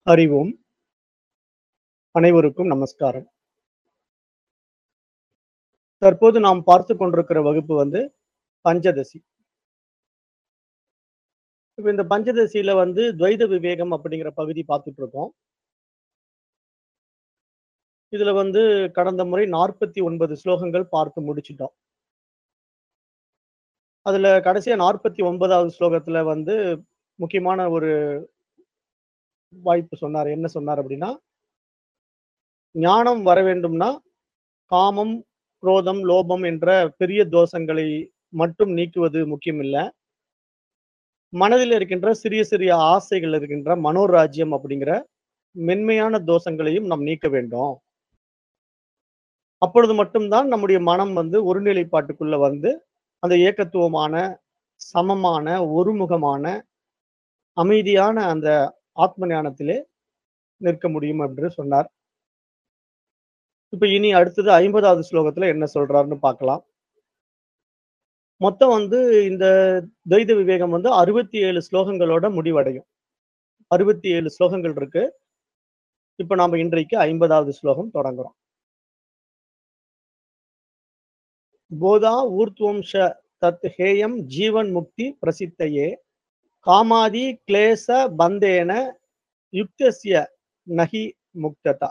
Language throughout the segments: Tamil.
அறிவோம் அனைவருக்கும் நமஸ்காரம் தற்போது நாம் பார்த்து கொண்டிருக்கிற வகுப்பு வந்து பஞ்சதசி இப்ப இந்த பஞ்சதசியில வந்து துவைத விவேகம் அப்படிங்கிற பகுதி பார்த்துட்டு இருக்கோம் இதுல வந்து கடந்த முறை நாற்பத்தி ஒன்பது ஸ்லோகங்கள் பார்த்து முடிச்சிட்டோம் அதுல கடைசியா நாற்பத்தி ஒன்பதாவது ஸ்லோகத்துல வந்து முக்கியமான ஒரு வாய்ப்பு சொன்னார் என்ன சொன்னார் அப்படின்னா ஞானம் வர வேண்டும்னா காமம் குரோதம் லோபம் என்ற பெரிய தோஷங்களை மட்டும் நீக்குவது முக்கியம் இல்ல மனதில் இருக்கின்ற சிறிய சிறிய ஆசைகள் இருக்கின்ற மனோராஜ்யம் அப்படிங்கிற மென்மையான தோஷங்களையும் நாம் நீக்க வேண்டும் அப்பொழுது மட்டும்தான் நம்முடைய மனம் வந்து ஒருநிலைப்பாட்டுக்குள்ள வந்து அந்த ஏக்கத்துவமான சமமான ஒருமுகமான அமைதியான அந்த ஆத்ம ஞானத்திலே நிற்க முடியும் என்று சொன்னார் இப்ப இனி அடுத்தது ஐம்பதாவது ஸ்லோகத்துல என்ன சொல்றாருன்னு பார்க்கலாம் மொத்தம் வந்து இந்த துவைத விவேகம் வந்து அறுபத்தி ஏழு ஸ்லோகங்களோட முடிவடையும் அறுபத்தி ஏழு ஸ்லோகங்கள் இருக்கு இப்ப நாம இன்றைக்கு ஐம்பதாவது ஸ்லோகம் தொடங்குறோம் போதா ஊர்த்வம்ச தத் ஹேயம் ஜீவன் முக்தி பிரசித்தையே காமாதி கிளேச பந்தேன யுக்தஸ்ய நகி முக்ததா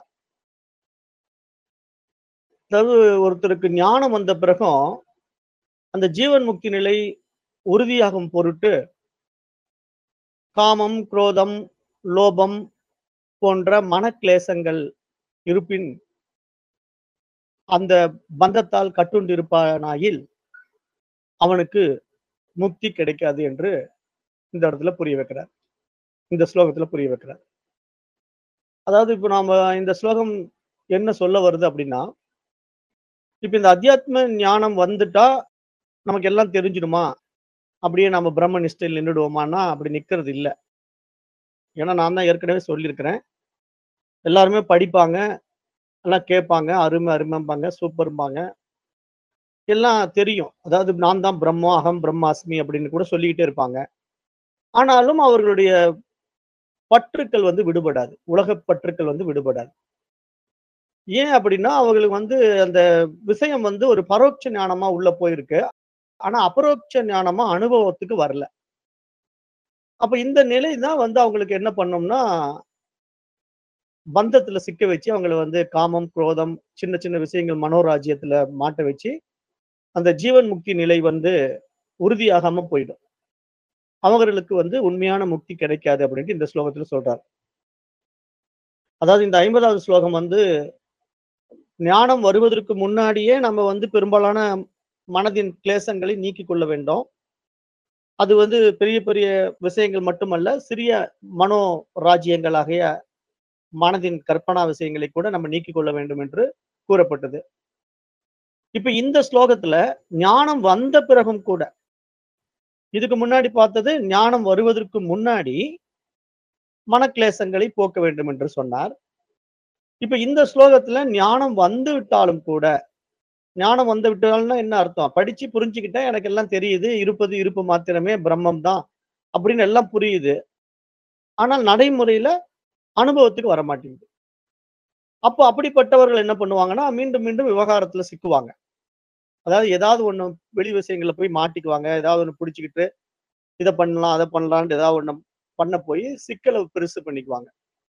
அதாவது ஒருத்தருக்கு ஞானம் வந்த பிறகும் அந்த ஜீவன் முக்தி நிலை உறுதியாகும் பொருட்டு காமம் குரோதம் லோபம் போன்ற மனக்லேசங்கள் இருப்பின் அந்த பந்தத்தால் கட்டுண்டிருப்பானாயில் அவனுக்கு முக்தி கிடைக்காது என்று இந்த இடத்துல புரிய வைக்கிறார் இந்த ஸ்லோகத்துல புரிய வைக்கிறார் அதாவது இப்போ நாம இந்த ஸ்லோகம் என்ன சொல்ல வருது அப்படின்னா இப்ப இந்த அத்தியாத்ம ஞானம் வந்துட்டா நமக்கு எல்லாம் தெரிஞ்சிடுமா அப்படியே நம்ம பிரம்ம நிஷ்டையில் நின்றுடுவோமான்னா அப்படி நிக்கிறது இல்லை ஏன்னா நான் தான் ஏற்கனவே சொல்லியிருக்கிறேன் எல்லாருமே படிப்பாங்க எல்லாம் கேட்பாங்க அருமை அருமைம்பாங்க சூப்பர்பாங்க எல்லாம் தெரியும் அதாவது நான் தான் பிரம்மம் அகம் பிரம்மாஸ்மி அப்படின்னு கூட சொல்லிக்கிட்டே இருப்பாங்க ஆனாலும் அவர்களுடைய பற்றுக்கள் வந்து விடுபடாது உலக பற்றுக்கள் வந்து விடுபடாது ஏன் அப்படின்னா அவங்களுக்கு வந்து அந்த விஷயம் வந்து ஒரு பரோட்ச ஞானமா உள்ள போயிருக்கு ஆனா அபரோட்ச ஞானமா அனுபவத்துக்கு வரல அப்ப இந்த நிலை தான் வந்து அவங்களுக்கு என்ன பண்ணோம்னா பந்தத்துல சிக்க வச்சு அவங்கள வந்து காமம் குரோதம் சின்ன சின்ன விஷயங்கள் மனோராஜ்யத்துல மாட்ட வச்சு அந்த ஜீவன் முக்தி நிலை வந்து உறுதியாகாம போயிடும் அவர்களுக்கு வந்து உண்மையான முக்தி கிடைக்காது அப்படின்ட்டு இந்த ஸ்லோகத்துல சொல்றார் அதாவது இந்த ஐம்பதாவது ஸ்லோகம் வந்து ஞானம் வருவதற்கு முன்னாடியே நம்ம வந்து பெரும்பாலான மனதின் கிளேசங்களை நீக்கிக் கொள்ள வேண்டும் அது வந்து பெரிய பெரிய விஷயங்கள் மட்டுமல்ல சிறிய மனோ ராஜ்யங்களாகிய மனதின் கற்பனா விஷயங்களை கூட நம்ம நீக்கிக் கொள்ள வேண்டும் என்று கூறப்பட்டது இப்ப இந்த ஸ்லோகத்துல ஞானம் வந்த பிறகும் கூட இதுக்கு முன்னாடி பார்த்தது ஞானம் வருவதற்கு முன்னாடி மனக்லேசங்களை போக்க வேண்டும் என்று சொன்னார் இப்ப இந்த ஸ்லோகத்துல ஞானம் வந்து விட்டாலும் கூட ஞானம் வந்து விட்டாலும்னா என்ன அர்த்தம் படிச்சு புரிஞ்சுக்கிட்டா எனக்கு எல்லாம் தெரியுது இருப்பது இருப்பு மாத்திரமே பிரம்மம் தான் அப்படின்னு எல்லாம் புரியுது ஆனால் நடைமுறையில அனுபவத்துக்கு வர மாட்டேங்குது அப்போ அப்படிப்பட்டவர்கள் என்ன பண்ணுவாங்கன்னா மீண்டும் மீண்டும் விவகாரத்துல சிக்குவாங்க அதாவது ஏதாவது ஒண்ணு வெளி விஷயங்களை போய் மாட்டிக்குவாங்க ஏதாவது ஒண்ணு பிடிச்சிக்கிட்டு இதை பண்ணலாம் அதை பண்ணலான்ட்டு ஏதாவது ஒண்ணு பண்ண போய் சிக்கலை பெருசு பண்ணிக்குவாங்க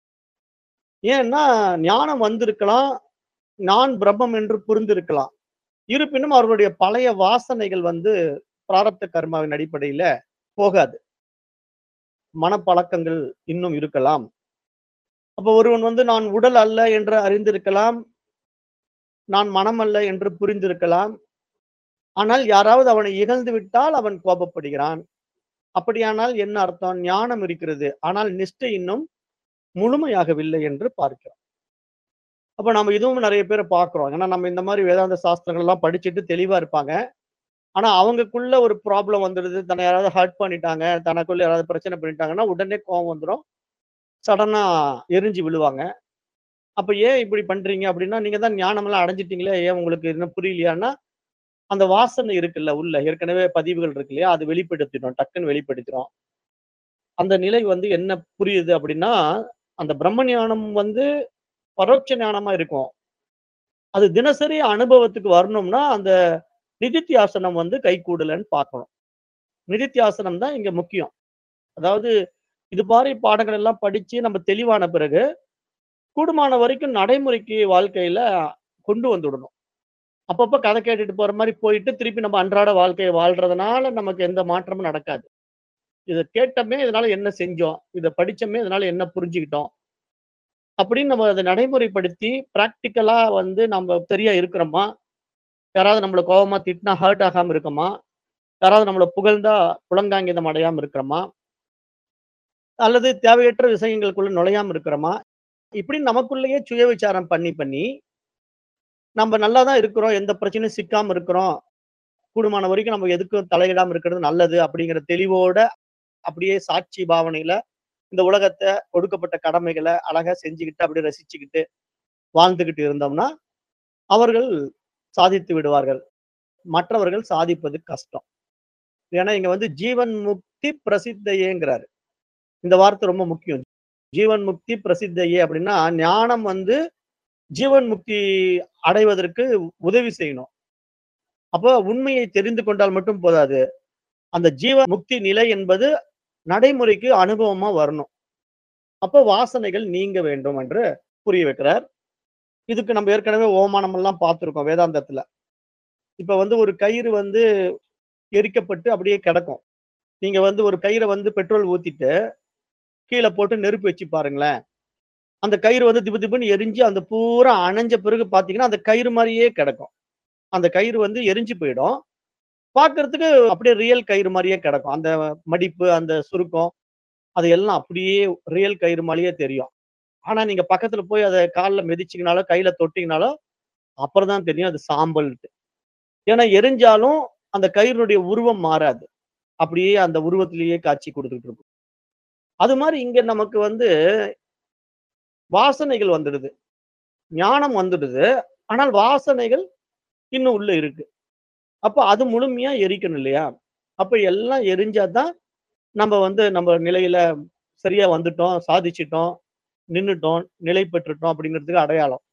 ஏன்னா ஞானம் வந்திருக்கலாம் நான் பிரம்மம் என்று புரிந்திருக்கலாம் இருப்பினும் அவர்களுடைய பழைய வாசனைகள் வந்து பிராரப்த கர்மாவின் அடிப்படையில போகாது மனப்பழக்கங்கள் இன்னும் இருக்கலாம் அப்ப ஒருவன் வந்து நான் உடல் அல்ல என்று அறிந்திருக்கலாம் நான் மனம் அல்ல என்று புரிந்திருக்கலாம் ஆனால் யாராவது அவனை இகழ்ந்து விட்டால் அவன் கோபப்படுகிறான் அப்படியானால் என்ன அர்த்தம் ஞானம் இருக்கிறது ஆனால் நிஷ்டை இன்னும் முழுமையாகவில்லை என்று பார்க்கிறோம் அப்ப நம்ம இதுவும் நிறைய பேரை பார்க்கிறோம் ஏன்னா நம்ம இந்த மாதிரி வேதாந்த சாஸ்திரங்கள் எல்லாம் படிச்சுட்டு தெளிவா இருப்பாங்க ஆனா அவங்களுக்குள்ள ஒரு ப்ராப்ளம் வந்துடுது தன்னை யாராவது ஹர்ட் பண்ணிட்டாங்க தனக்குள்ள யாராவது பிரச்சனை பண்ணிட்டாங்கன்னா உடனே கோவம் வந்துடும் சடனா எரிஞ்சு விழுவாங்க அப்ப ஏன் இப்படி பண்றீங்க அப்படின்னா நீங்க தான் ஞானமெல்லாம் அடைஞ்சிட்டீங்களே ஏன் உங்களுக்கு இன்னும் புரியலையான்னா அந்த வாசனை இருக்குல்ல உள்ள ஏற்கனவே பதிவுகள் இருக்கு இல்லையா அது வெளிப்படுத்திடும் டக்குன்னு வெளிப்படுத்திடும் அந்த நிலை வந்து என்ன புரியுது அப்படின்னா அந்த பிரம்ம ஞானம் வந்து பரோட்ச ஞானமா இருக்கும். அது தினசரி அனுபவத்துக்கு வரணும்னா, அந்த நிதித்தியாசனம் வந்து கைகூடலன்னு பார்க்கணும். நிதித்தியாசனம் தான் இங்க முக்கியம். அதாவது இது மாரி பாடங்கள் எல்லாம் படிச்சு நம்ம தெளிவான பிறகு, கூடுமான வரைக்கும் நடைமுறைக்கு வாழ்க்கையில கொண்டு வந்துடணும். அப்பப்ப கதை கேட்டுட்டு போற மாரி போயிட்டு, திருப்பி நம்ம அன்றாட வாழ்க்கைய வாழ்றதுனால நமக்கு எந்த மாற்றமும் நடக்காது. இத கேட்டோமே, இதனால என்ன செஞ்சோம்? இத படிச்சோமே, இதனால என்ன புரிஞ்சுக்கிட்டோம்? அப்படின்னு நம்ம அத நடைமுறைப்படுத்தி, பிராக்டிகலா வந்து நம்ம சரியா இருக்கிறோமா? யாராவது நம்மள கோவமா திட்டினா ஹர்ட் ஆகாம இருக்கோமா? யாராவது நம்மள புகழ்ந்தா புலங்காங்கிதம் அடையாம இருக்கிறோமா? அல்லது தேவையற்ற விஷயங்களுக்குள்ள நுழையாம இருக்கிறோமா? இப்படி நமக்குள்ளேயே சுய விசாரம் பண்ணி, பண்ணி நம்ம நல்லா தான் இருக்கிறோம். எந்த பிரச்சனையும் சிக்காம இருக்கிறோம். கூடுமான வரைக்கும் நம்ம எதுக்கும் தலையிடாம இருக்கிறது நல்லது அப்படிங்கிற தெளிவோட, அப்படியே சாட்சி பாவனையில இந்த உலகத்த கொடுக்கப்பட்ட கடமைகள அழகா செஞ்சுகிட்டு, அப்படியே ரசிச்சுக்கிட்டு, வாழ்ந்துகிட்டு இருந்தோம்னா, அவர்கள் சாதித்து விடுவார்கள். மற்றவர்கள் சாதிப்பது கஷ்டம். ஏன்னா இங்க வந்து ஜீவன் முக்தி பிரசித்தையேங்கிறாரு. இந்த வார்த்தை ரொம்ப முக்கியம். ஜீவன் முக்தி பிரசித்தையே அப்படின்னா, ஞானம் வந்து ஜீவன் முக்தி அடைவதற்கு உதவி செய்யணும். அப்போ உண்மையை தெரிந்து கொண்டால் மட்டும் போதாது. அந்த ஜீவ முக்தி நிலை என்பது நடைமுறைக்கு அனுபவமா வரணும். அப்போ வாசனைகள் நீங்க வேண்டும் என்று புரிய வைக்கிறார். இதுக்கு நம்ம ஏற்கனவே ஓமானம் எல்லாம் பார்த்திருக்கோம் வேதாந்தத்துல. இப்ப வந்து ஒரு கயிறு வந்து எரிக்கப்பட்டு அப்படியே கிடக்கும். நீங்க வந்து ஒரு கயிற வந்து பெட்ரோல் ஊத்திட்டு, கீழ போட்டு நெருப்பு வச்சு பாருங்களேன். அந்த கயிறு வந்து திபு திபுன்னு எரிஞ்சு அந்த பூரா அணைஞ்ச பிறகு பார்த்தீங்கன்னா, அந்த கயிறு மாரியே கிடக்கும். அந்த கயிறு வந்து எரிஞ்சு போயிடும். பார்க்கறதுக்கு அப்படியே ரியல் கயிறு மாரியே கிடக்கும். அந்த மடிப்பு, அந்த சுருக்கம், அது எல்லாம் அப்படியே ரியல் கயிறு மாரியே தெரியும். ஆனா நீங்க பக்கத்துல போய் அத கால்ல மிதிச்சீங்கனாலோ, கையில தொட்டீங்கனாலோ, அப்புறம் தான் தெரியும் அது சாம்பல்ன்ட்டு. ஏன்னா எரிஞ்சாலும் அந்த கயிறுடைய உருவம் மாறாது. அப்படியே அந்த உருவத்திலேயே காட்சி குடுத்துட்டு இருக்கும். அது மாரி இங்க நமக்கு வந்து வாசனைகள் வந்துடுது. ஞானம் வந்துடுது. ஆனால் வாசனைகள் இன்னும் உள்ள இருக்கு. அப்ப அது முழுமையா எரிக்கணும் இல்லையா? அப்ப எல்லாம் எரிஞ்சா தான், நம்ம வந்து நம்ம நிலையில சரியா வந்துட்டோம், சாதிச்சுட்டோம், நின்னுட்டோம், நிலை பெற்றுட்டோம் அப்படிங்கிறதுக்கு அடையாளம்.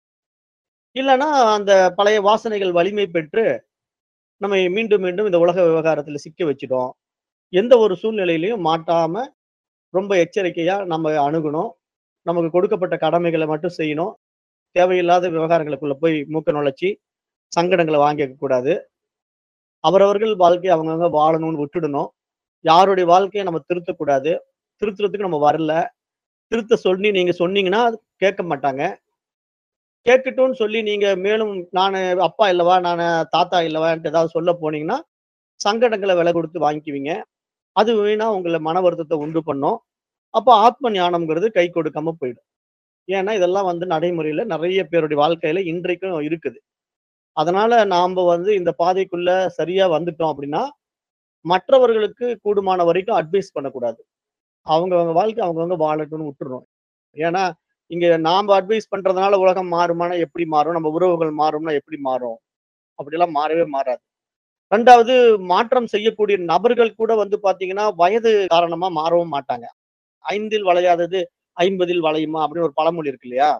இல்லன்னா அந்த பழைய வாசனைகள் வலிமை பெற்று, நம்மை மீண்டும் மீண்டும் இந்த உலக விவகாரத்துல சிக்க வச்சுடும். எந்த ஒரு சூழ்நிலையிலயும் மாட்டாம, ரொம்ப எச்சரிக்கையா நம்ம அணுகணும். நமக்கு கொடுக்கப்பட்ட கடமைகள மட்டும் செய்யணும். தேவையில்லாத விவகாரங்களுக்குள்ள போய் மூக்க நுழைச்சு, சங்கடங்கள வாங்கிக்க கூடாது. அவரவர்கள் வாழ்க்கைய அவங்கவங்க வாழணும்னு விட்டுடணும். யாருடைய வாழ்க்கைய நம்ம திருத்தக்கூடாது. திருத்துறதுக்கு நம்ம வரல. திருத்த சொல்லி நீங்க சொன்னீங்கன்னா, கேட்க மாட்டாங்க. கேட்கட்டும்னு சொல்லி நீங்க மேலும் நானு அப்பா இல்லவா, நானு தாத்தா இல்லவான்ட்டு ஏதாவது சொல்ல போனீங்கன்னா, சங்கடங்கள விலை குடுத்து வாங்கிக்குவீங்க. அது வீணா உங்கள மன வருத்தத்த உண்டு பண்ணும். அப்ப ஆத்ம ஞானம்ங்கிறது கை கொடுக்காம போயிடும். ஏன்னா இதெல்லாம் வந்து நடைமுறையில நெறைய பேருடைய வாழ்க்கையில இன்றைக்கும் இருக்குது. அதனால நாம்ப வந்து இந்த பாதைக்குள்ள சரியா வந்துட்டோம் அப்படின்னா, மற்றவர்களுக்கு கூடுமான வரைக்கும் அட்வைஸ் பண்ணக்கூடாது. அவங்கவங்க வாழ்க்கை அவங்கவங்க வாழட்டும்னு விட்டுறணும். ஏன்னா, இங்க நாம அட்வைஸ் பண்றதுனால உலகம் மாறுமானா எப்படி மாறும்? நம்ம உறவுகள் மாறும்னா எப்படி மாறும்? அப்படிலாம் மாறவே மாறாது. 2வது மாற்றம் செய்யக்கூடிய நபர்கள் கூட வந்து பார்த்தீங்கன்னா, வயது காரணமா மாறவும் மாட்டாங்க. "ஐந்தில் வளையாதது ஐம்பதில் வளையுமா?" அப்படின்னு ஒரு பழமொழி இருக்கு இல்லையா?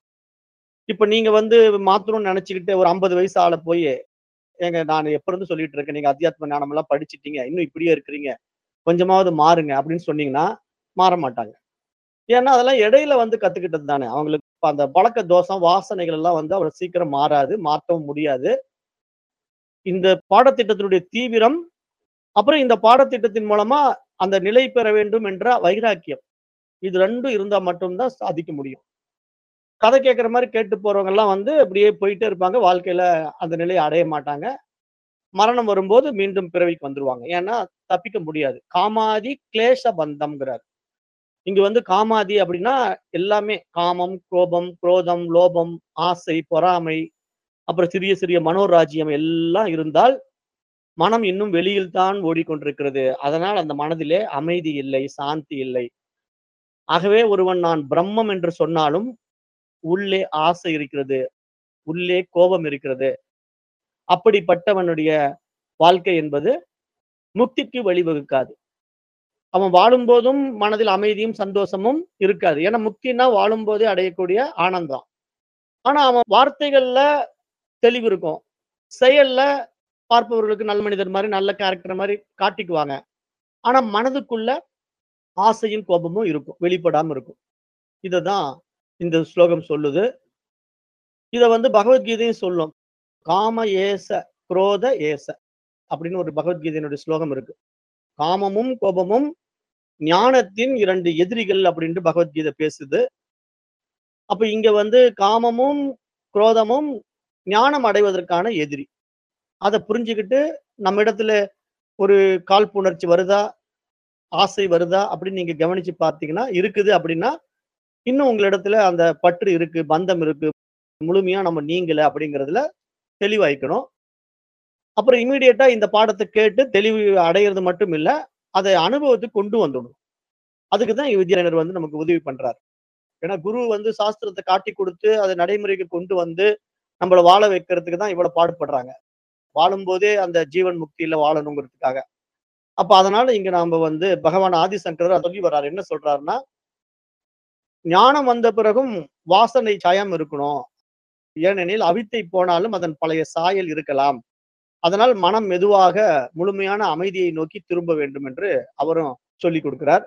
இப்ப நீங்க வந்து மாத்தணும்னு நெனச்சுக்கிட்டு ஒரு 50 வயசு ஆள போயி, "ஏங்க நான் எப்ப இருந்து சொல்லிட்டு இருக்கேன். நீங்க அத்தியாத்ம ஞானம்லாம் படிச்சுட்டீங்க. இன்னும் இப்படியே இருக்கிறீங்க. கொஞ்சமாவது மாறுங்க." அப்படின்னு சொன்னீங்கன்னா, மாற மாட்டாங்க. ஏன்னா, அதெல்லாம் இடையில வந்து கத்துக்கிட்டது தானே. அவங்களுக்கு அந்த பழக்க தோஷம், வாசனைகள் எல்லாம் வந்து அவ்வளவு சீக்கிரம் மாறாது. மாத்தவும் முடியாது. இந்த பாடத்திட்டத்தினுடைய தீவிரம், அப்புறம் இந்த பாடத்திட்டத்தின் மூலமா அந்த நிலை பெற வேண்டும் என்ற வைராக்கியம். இது 2ம் இருந்தா மட்டும் தான் சாதிக்க முடியும். கதை கேட்கிற மாரி கேட்டு போறவங்கலாம் வந்து அப்படியே போயிட்டே இருப்பாங்க. வாழ்க்கையில அந்த நிலைய அடைய மாட்டாங்க. மரணம் வரும்போது மீண்டும் பிறவிக்கு வந்துருவாங்க. ஏன்னா, தப்பிக்க முடியாது. காமாதி கிளேஷ பந்தம்ங்கிறார். இங்க வந்து காமாதி அப்படின்னா எல்லாமே காமம், கோபம், குரோதம், லோபம், ஆசை, பொறாமை, அப்புறம் சிறிய சிறிய மனோராஜ்யம் எல்லாம் இருந்தால், மனம் இன்னும் வெளியில் தான் ஓடிக்கொண்டிருக்கிறது. அதனால் அந்த மனதிலே அமைதி இல்லை, சாந்தி இல்லை. ஆகவே ஒருவன் நான் பிரம்மம் என்று சொன்னாலும், உள்ளே ஆசை இருக்கிறது. உள்ளே கோபம் இருக்கிறது. அப்படிப்பட்டவனுடைய வாழ்க்கை என்பது முக்திக்கு வழிவகுக்காது. அவன் வாழும்போதும் மனதில் அமைதியும் சந்தோஷமும் இருக்காது ஏன்னா முக்தினா வாழும்போதே அடையக்கூடிய ஆனந்தம் ஆனா அவன் வார்த்தைகள்ல தெளிவு இருக்கும் செயல்ல பார்ப்பவர்களுக்கு நல்ல மனிதர் மாதிரி நல்ல கேரக்டர் மாதிரி காட்டிக்குவாங்க ஆனா மனதுக்குள்ள ஆசையும் கோபமும் இருக்கும் வெளிப்படாம இருக்கும் இததான் இந்த ஸ்லோகம் சொல்லுது இத வந்து பகவத்கீதையும் சொல்லும் காம ஏச குரோத ஏச அப்படின்னு ஒரு பகவத்கீதையினுடைய ஸ்லோகம் இருக்கு காமமும் கோபமும் ஞானத்தின் இரண்டு எதிரிகள் அப்படின்ட்டு பகவத்கீதை பேசுது அப்ப இங்க வந்து காமமும் குரோதமும் ஞானம் அடைவதற்கான எதிரி அதை புரிஞ்சுக்கிட்டு நம்ம இடத்துல ஒரு காழ்ப்புணர்ச்சி வருதா ஆசை வருதா அப்படின்னு நீங்க கவனிச்சு பார்த்தீங்கன்னா இருக்குது அப்படின்னா இன்னும் உங்களிடத்துல அந்த பற்று இருக்கு பந்தம் இருக்கு முழுமையா நம்ம நீங்கல அப்படிங்கிறதுல தெளிவாய்க்கணும் அப்புறம் இமீடியட்டா இந்த பாடத்தை கேட்டு தெளிவு அடையிறது மட்டும் இல்ல அதை அனுபவத்துக்கு கொண்டு வந்துடணும் அதுக்கு தான் வித்யாரண்யர் வந்து நமக்கு உதவி பண்றாரு ஏன்னா குரு வந்து சாஸ்திரத்தை காட்டி கொடுத்து அதை நடைமுறைக்கு கொண்டு வந்து நம்மளை வாழ வைக்கிறதுக்கு தான் இவ்வளவு பாடுபடுறாங்க வாழும்போதே அந்த ஜீவன் முக்தியில வாழணுங்கிறதுக்காக அப்ப அதனால இங்க நாம வந்து பகவான் ஆதிசங்கரர் சொல்லி வர்றாரு என்ன சொல்றாருன்னா ஞானம் வந்த பிறகும் வாசனை சாயம் இருக்கணும் ஏனெனில் அவித்தை போனாலும் அதன் பழைய சாயல் இருக்கலாம் அதனால் மனம் மெதுவாக முழுமையான அமைதியை நோக்கி திரும்ப வேண்டும் என்று அவரும் சொல்லி கொடுக்கிறார்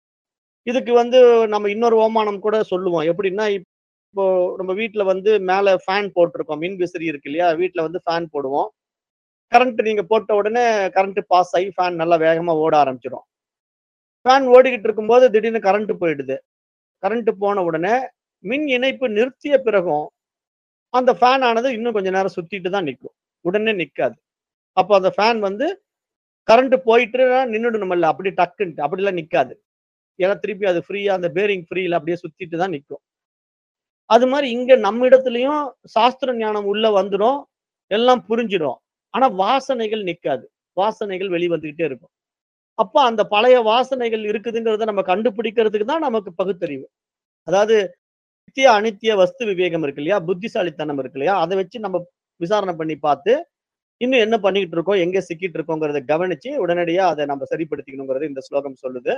இதுக்கு வந்து நம்ம இன்னொரு ஓமானம் கூட சொல்லுவோம் எப்படின்னா இப்போ நம்ம வீட்டுல வந்து மேல ஃபேன் போட்டிருக்கோம் மின் விசிறி இருக்கு இல்லையா வீட்டுல வந்து ஃபேன் போடுவோம் கரண்ட் நீங்க போட்ட உடனே கரண்ட் பாஸ் ஆகி ஃபேன் நல்லா வேகமா ஓட ஆரம்பிச்சிடும் ஃபேன் ஓடிக்கிட்டு இருக்கும்போது திடீர்னு கரண்ட் போயிடுது கரண்ட் போன உடனே மின் இணைப்பு நிறுத்திய பிறகும் அந்த ஃபேன் ஆனது இன்னும் கொஞ்ச நேரம் சுத்திட்டு தான் நிற்கும் உடனே நிற்காது அப்போ அந்த ஃபேன் வந்து கரண்ட் போயிட்டு நின்றுடணுமல்ல அப்படி டக்குன்ட்டு அப்படிலாம் நிற்காது ஏன்னா திருப்பி அது ஃப்ரீயா அந்த பேரிங் ஃப்ரீல அப்படியே சுத்திட்டு தான் நிற்கும் அது மாதிரி இங்க நம்ம இடத்துலயும் சாஸ்திர ஞானம் உள்ள வந்துடும் எல்லாம் புரிஞ்சிடும் ஆனா வாசனைகள் நிற்காது வாசனைகள் வெளிவந்துகிட்டே இருக்கும் அப்ப அந்த பழைய வாசனைகள் இருக்குதுங்கிறத நம்ம கண்டுபிடிக்கிறதுக்கு தான் நமக்கு பகுத்தறிவு அதாவது நித்திய அனித்திய வஸ்து விவேகம் இருக்கு இல்லையா புத்திசாலித்தனம் இருக்கு இல்லையா அதை வச்சு நம்ம விசாரணை பண்ணி பார்த்து இன்னும் என்ன பண்ணிக்கிட்டு இருக்கோம் எங்க சிக்கிட்டு இருக்கோங்கிறத கவனிச்சு உடனடியா அதை நம்ம சரிப்படுத்திக்கணுங்கிறது இந்த ஸ்லோகம் சொல்லுது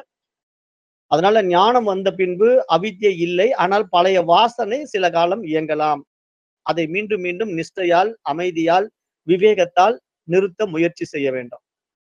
அதனால ஞானம் வந்த பின்பு அவித்யை இல்லை ஆனால் பழைய வாசனை சில காலம் இயங்கலாம் அதை மீண்டும் மீண்டும் நிஷ்டையால் அமைதியால் விவேகத்தால் நிறுத்த முயற்சி செய்ய வேண்டும்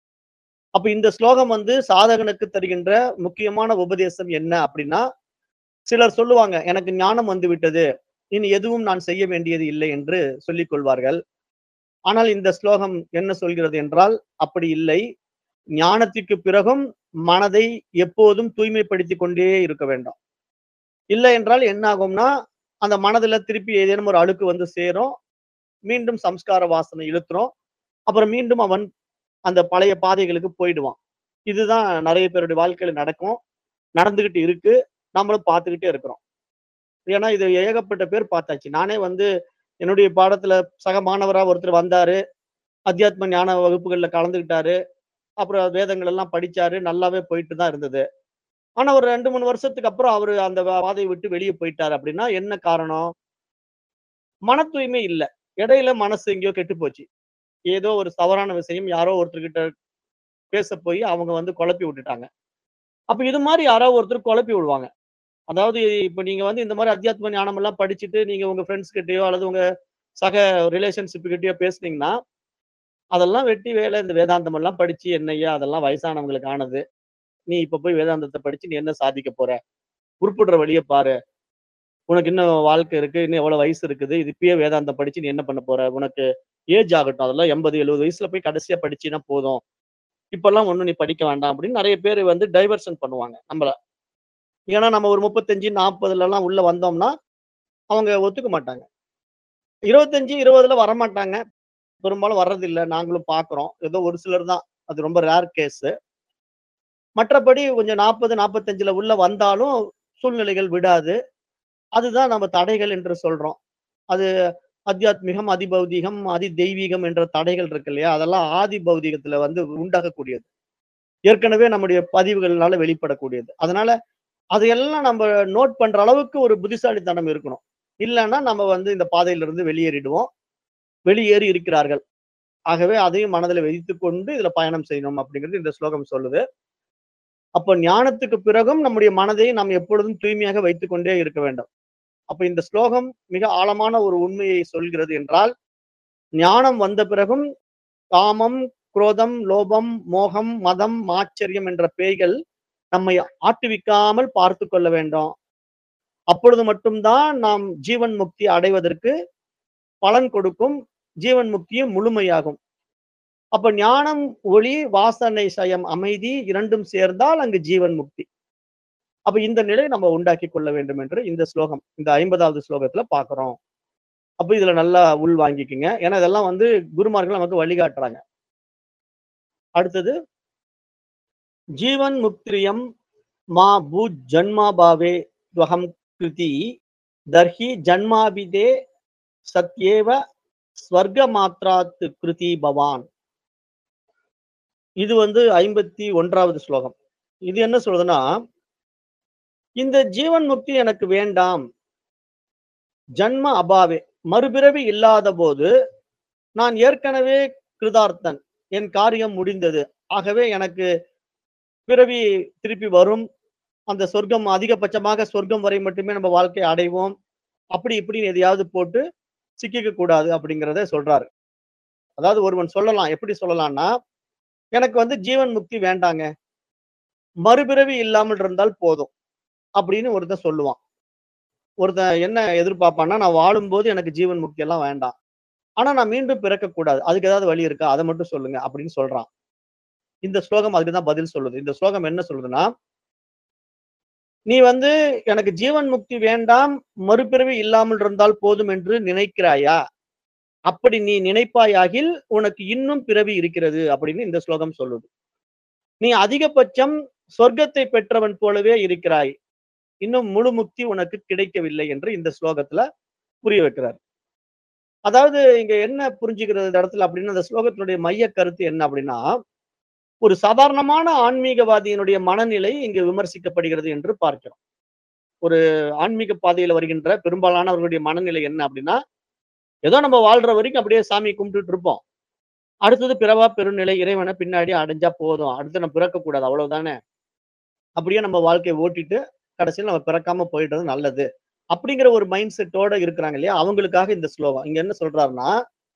அப்ப இந்த ஸ்லோகம் வந்து சாதகனுக்கு தருகின்ற முக்கியமான உபதேசம் என்ன அப்படின்னா சிலர் சொல்லுவாங்க எனக்கு ஞானம் வந்து விட்டது இனி எதுவும் நான் செய்ய வேண்டியது இல்லை என்று சொல்லிக் கொள்வார்கள் ஆனால் இந்த ஸ்லோகம் என்ன சொல்கிறது என்றால் அப்படி இல்லை ஞானத்திற்கு பிறகும் மனதை எப்போதும் தூய்மைப்படுத்தி கொண்டே இருக்க வேண்டும் இல்லை என்றால் என்ன ஆகும்னா அந்த மனதுல திருப்பி ஏதேனும் ஒரு அழுக்கு வந்து சேரும் மீண்டும் சம்ஸ்கார வாசனை இழுத்துரும் அப்புறம் மீண்டும் அவன் அந்த பழைய பாதைகளுக்கு போயிடுவான் இதுதான் நிறைய பேருடைய வாழ்க்கையில நடக்கும் நடந்துகிட்டு இருக்கு நம்மளும் பார்த்துக்கிட்டே இருக்கிறோம் ஏன்னா இது ஏகப்பட்ட பேர் பார்த்தாச்சு நானே வந்து என்னுடைய பாடத்துல சக மாணவரா ஒருத்தர் வந்தாரு அத்தியாத்ம ஞான வகுப்புகள்ல கலந்துக்கிட்டாரு அப்புறம் வேதங்கள் எல்லாம் படிச்சாரு நல்லாவே போயிட்டு தான் இருந்தது ஆனா ஒரு ரெண்டு மூணு வருஷத்துக்கு அப்புறம் அவரு அந்த பாதையை விட்டு வெளியே போயிட்டாரு அப்படின்னா என்ன காரணம் மன தூய்மை இல்லை இடையில மனசு எங்கேயோ கெட்டு போச்சு ஏதோ ஒரு தவறான விஷயம் யாரோ ஒருத்தர்கிட்ட பேச போய் அவங்க வந்து குழப்பி விட்டுட்டாங்க அப்ப இது மாதிரி யாரோ ஒருத்தர் குழப்பி விடுவாங்க அதாவது இப்ப நீங்க வந்து இந்த மாதிரி அத்தியாத்ம ஞானம் எல்லாம் படிச்சுட்டு நீங்க உங்க ஃப்ரெண்ட்ஸ் கிட்டயோ அல்லது உங்க சக ரிலேஷன்ஷிப் கிட்டயோ பேசுனீங்கன்னா அதெல்லாம் வெட்டி வேலை இந்த வேதாந்தம் எல்லாம் படிச்சு என்னையா அதெல்லாம் வயசானவங்களுக்கு ஆனது நீ இப்ப போய் வேதாந்தத்தை படிச்சு நீ என்ன சாதிக்க போற உருப்படுற வழியை பாரு உனக்கு இன்னும் வாழ்க்கை இருக்கு இன்னும் எவ்வளவு வயசு இருக்குது இது இப்பயே வேதாந்தம் படிச்சு நீ என்ன பண்ண போற உனக்கு ஏஜ் ஆகட்டும் அதெல்லாம் எண்பது எழுபது வயசுல போய் கடைசியா படிச்சுன்னா போதும் இப்பெல்லாம் ஒண்ணும் நீ படிக்க வேண்டாம் அப்படின்னு நிறைய பேர் வந்து டைவர்ஷன் பண்ணுவாங்க நம்மள ஏன்னா நம்ம ஒரு முப்பத்தஞ்சு நாற்பதுல எல்லாம் உள்ள வந்தோம்னா அவங்க ஒத்துக்க மாட்டாங்க இருபத்தஞ்சு இருபதுல வரமாட்டாங்க பெரும்பாலும் வர்றதில்லை நாங்களும் பார்க்குறோம் ஏதோ ஒரு சிலர் தான் அது ரொம்ப ரேர் கேஸ் மற்றபடி கொஞ்சம் நாற்பது நாற்பத்தஞ்சுல உள்ள வந்தாலும் சூழ்நிலைகள் விடாது அதுதான் நம்ம தடைகள் என்று சொல்றோம் அது அத்தியாத்மிகம் அதிபௌதிகம் அதி தெய்வீகம் என்ற தடைகள் இருக்கு இல்லையா அதெல்லாம் ஆதி பௌதிகத்துல வந்து உண்டாகக்கூடியது ஏற்கனவே நம்முடைய பதிவுகள்னால வெளிப்படக்கூடியது அதனால அதையெல்லாம் நம்ம நோட் பண்ற அளவுக்கு ஒரு புத்திசாலித்தனம் இருக்கணும் இல்லைன்னா நம்ம வந்து இந்த பாதையிலிருந்து வெளியேறிடுவோம் வெளியேறி இருக்கிறார்கள் ஆகவே அதையும் மனதில் வைத்துக் கொண்டு இதுல பயணம் செய்யணும் அப்படிங்கிறது இந்த ஸ்லோகம் சொல்லுது அப்ப ஞானத்துக்கு பிறகும் நம்முடைய மனதை நாம் எப்பொழுதும் தூய்மையாக வைத்துக் கொண்டே இருக்க வேண்டும் அப்ப இந்த ஸ்லோகம் மிக ஆழமான ஒரு உண்மையை சொல்கிறது என்றால் ஞானம் வந்த பிறகும் காமம் குரோதம் லோபம் மோகம் மதம் மாச்சரியம் என்ற பேய்கள் நம்மை ஆட்டுவிக்காமல் பார்த்து கொள்ள வேண்டும் அப்பொழுது மட்டும்தான் நாம் ஜீவன் முக்தி அடைவதற்கு பலன் கொடுக்கும் ஜீவன் முக்தியும் முழுமையாகும் அப்ப ஞானம் ஒளி வாசனை சயம் அமைதி இரண்டும் சேர்ந்தால் அங்கு ஜீவன் முக்தி அப்ப இந்த நிலை நம்ம உண்டாக்கி கொள்ள வேண்டும் என்று இந்த ஸ்லோகம் இந்த ஐம்பதாவது ஸ்லோகத்துல பாக்குறோம் அப்ப இதுல நல்லா உள் வாங்கிக்குங்க ஏன்னா இதெல்லாம் வந்து குருமார்கள் நமக்கு வழிகாட்டுறாங்க அடுத்தது ஜீவன் முக்திரியம் மா பூ ஜன்மாபாவே துவகம் கிருதி தர்ஹி ஜன்மாபிதே சத்யேவ ஸ்வர்க மாத்ராத் கிருதி பவான் இது வந்து ஐம்பத்தி ஒன்றாவது ஸ்லோகம் இது என்ன சொல்றதுன்னா இந்த ஜீவன் முக்தி எனக்கு வேண்டாம் ஜன்ம அபாவே மறுபிறவி இல்லாத போது நான் ஏற்கனவே கிருதார்த்தன் என் காரியம் முடிந்தது ஆகவே எனக்கு பிறவி திருப்பி வரும் அந்த சொர்க்கம் அதிகபட்சமாக சொர்க்கம் வரை மட்டுமே நம்ம வாழ்க்கையை அடைவோம் அப்படி இப்படின்னு எதையாவது போட்டு சிக்கிக்க கூடாது அப்படிங்கிறத சொல்றாரு அதாவது ஒருவன் சொல்லலாம் எப்படி சொல்லலாம்னா எனக்கு வந்து ஜீவன் முக்தி வேண்டாங்க மறுபிறவி இல்லாமல் இருந்தால் போதும் அப்படின்னு ஒருத்தன் சொல்லுவான் ஒருத்தன் என்ன எதிர்பார்ப்பான்னா நான் வாழும்போது எனக்கு ஜீவன் முக்தி எல்லாம் வேண்டாம் ஆனா நான் மீண்டும் பிறக்க கூடாது அதுக்கு ஏதாவது வழி இருக்கா அதை மட்டும் சொல்லுங்க அப்படின்னு சொல்றான் இந்த ஸ்லோகம் அதுக்கு தான் பதில் சொல்லுது இந்த ஸ்லோகம் என்ன சொல்லுதுன்னா நீ வந்து எனக்கு ஜீவன் முக்தி வேண்டாம் மறுபிறவி இல்லாமல் இருந்தால் போதும் என்று நினைக்கிறாயா அப்படி நீ நினைப்பாயாகில் உனக்கு இன்னும் பிறவி இருக்கிறது அப்படின்னு இந்த ஸ்லோகம் சொல்லுது நீ அதிகபட்சம் சொர்க்கத்தை பெற்றவன் போலவே இருக்கிறாய் இன்னும் முழு முக்தி உனக்கு கிடைக்கவில்லை என்று இந்த ஸ்லோகத்துல புரிய வைக்கிறார் அதாவது இங்க என்ன புரிஞ்சுக்கிறது இந்த இடத்துல அப்படின்னா அந்த ஸ்லோகத்தினுடைய மைய கருத்து என்ன அப்படின்னா ஒரு சாதாரணமான ஆன்மீகவாதியினுடைய மனநிலை இங்கு விமர்சிக்கப்படுகிறது என்று பார்க்கிறோம் ஒரு ஆன்மீக பாதையில வருகின்ற பெரும்பாலானவர்களுடைய மனநிலை என்ன அப்படின்னா ஏதோ நம்ம வாழ்ற வரைக்கும் அப்படியே சாமி கும்பிட்டுட்டு இருப்போம் அடுத்தது பிறவா பெருநிலை இறைவனை பின்னாடி அடைஞ்சா போதும் அடுத்து நம்ம பிறக்க கூடாது அவ்வளவுதானே அப்படியே நம்ம வாழ்க்கையை ஓட்டிட்டு கடைசியில் நம்ம பிறக்காம போயிட்டது நல்லது அப்படிங்கிற ஒரு மைண்ட் செட்டோட இருக்கிறாங்க இல்லையா அவங்களுக்காக இந்த ஸ்லோகம் இங்க என்ன சொல்றாருன்னா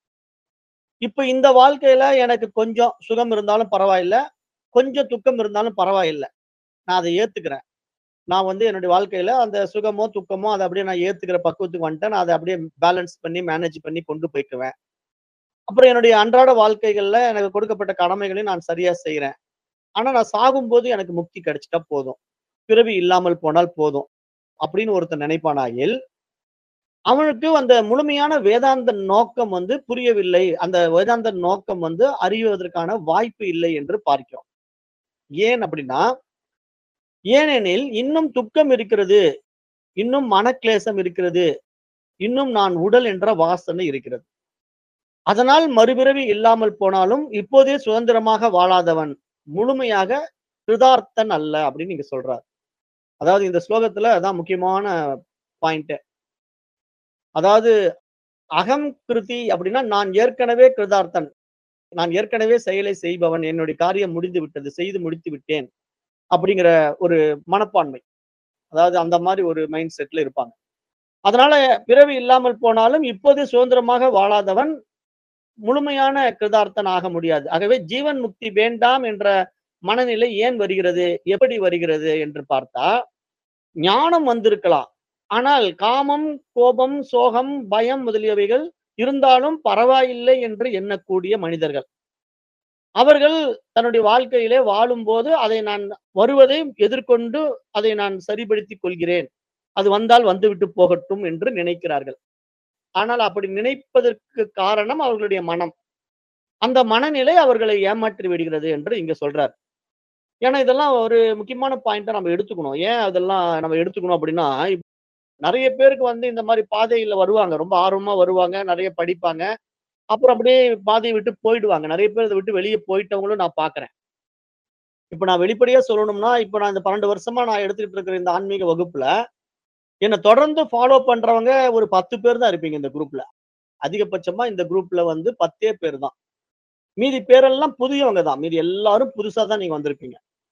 இப்ப இந்த வாழ்க்கையில எனக்கு கொஞ்சம் சுகம் இருந்தாலும் பரவாயில்ல கொஞ்சம் துக்கம் இருந்தாலும் பரவாயில்ல நான் அதை ஏத்துக்கிறேன் நான் வந்து என்னுடைய வாழ்க்கையில அந்த சுகமோ துக்கமோ அதை அப்படியே நான் ஏத்துக்கிற பக்குவத்துக்கு வந்துட்டேன் நான் அதை அப்படியே பேலன்ஸ் பண்ணி மேனேஜ் பண்ணி கொண்டு போய்க்குவேன் அப்புறம் என்னுடைய அன்றாட வாழ்க்கைகள்ல எனக்கு கொடுக்கப்பட்ட கடமைகளையும் நான் சரியா செய்யறேன் ஆனா நான் சாகும்போது எனக்கு முக்தி கிடைச்சிட்டா போதும் பிறவி இல்லாமல் போனால் போதும் அப்படின்னு ஒருத்தன் நினைப்பானாயில் அவனுக்கு அந்த முழுமையான வேதாந்த நோக்கம் வந்து புரியவில்லை அந்த வேதாந்த நோக்கம் வந்து அறிவதற்கான வாய்ப்பு இல்லை என்று பார்க்கிறோம் ஏன் அப்படின்னா ஏனெனில் இன்னும் துக்கம் இருக்கிறது இன்னும் மனக்லேசம் இருக்கிறது இன்னும் நான் உடல் என்ற வாசனை இருக்கிறது அதனால் மறுபிறவி இல்லாமல் போனாலும் இப்போதே சுதந்திரமாக வாழாதவன் முழுமையாக கிருதார்த்தன் அல்ல அப்படின்னு நீங்க சொல்றார் அதாவது இந்த ஸ்லோகத்துல அதான் முக்கியமான பாயிண்ட் அதாவது அகம் கிருதி அப்படின்னா நான் ஏற்கனவே கிருதார்த்தன் நான் ஏற்கனவே செயலை செய்பவன் என்னுடைய காரியம் முடிந்து விட்டது செய்து முடித்து விட்டேன் அப்படிங்கிற ஒரு மனப்பான்மை அதாவது அந்த மாதிரி ஒரு மைண்ட் செட்ல இருப்பாங்க அதனால பிறவி இல்லாமல் போனாலும் இப்போது சுதந்திரமாக வாழாதவன் முழுமையான கிருதார்த்தன் ஆக முடியாது ஆகவே ஜீவன் முக்தி வேண்டாம் என்ற மனநிலை ஏன் வருகிறது எப்படி வருகிறது என்று பார்த்தா ஞானம் வந்திருக்கலாம் ஆனால் காமம் கோபம் சோகம் பயம் முதலியவைகள் இருந்தாலும் பரவாயில்லை என்று எண்ணக்கூடிய மனிதர்கள் அவர்கள் தன்னுடைய வாழ்க்கையிலே வாழும்போது அதை நான் வருவதை எதிர்கொண்டு அதை நான் சரிப்படுத்திக் கொள்கிறேன் அது வந்தால் வந்துவிட்டு போகட்டும் என்று நினைக்கிறார்கள் ஆனால் அப்படி நினைப்பதற்கு காரணம் அவர்களுடைய மனம் அந்த மனநிலை அவர்களை ஏமாற்றி விடுகிறது என்று இங்க சொல்றார் ஏன்னா இதெல்லாம் ஒரு முக்கியமான பாயிண்டா நம்ம எடுத்துக்கணும் ஏன் அதெல்லாம் நம்ம எடுத்துக்கணும் அப்படின்னா இப்ப நிறைய பேருக்கு வந்து இந்த மாதிரி பாதையில வருவாங்க ரொம்ப ஆர்வமா வருவாங்க நிறைய படிப்பாங்க அப்புறம் அப்படியே பாதையை விட்டு போயிடுவாங்க நிறைய பேர் இதை விட்டு வெளியே போயிட்டவங்களும் நான் பாக்குறேன் இப்ப நான் வெளிப்படையா சொல்லணும்னா இப்ப நான் இந்த பன்னெண்டு வருஷமா நான் எடுத்துக்கிட்டு இருக்கிற இந்த ஆன்மீக வகுப்புல என்னை தொடர்ந்து ஃபாலோ பண்றவங்க ஒரு பத்து பேர் தான் இருப்பீங்க இந்த குரூப்ல அதிகபட்சமா இந்த குரூப்ல வந்து பத்தே பேர் தான் மீதி பேரெல்லாம் புதியவங்க தான் மீதி எல்லாரும் புதுசா தான் நீங்க வந்திருப்பீங்க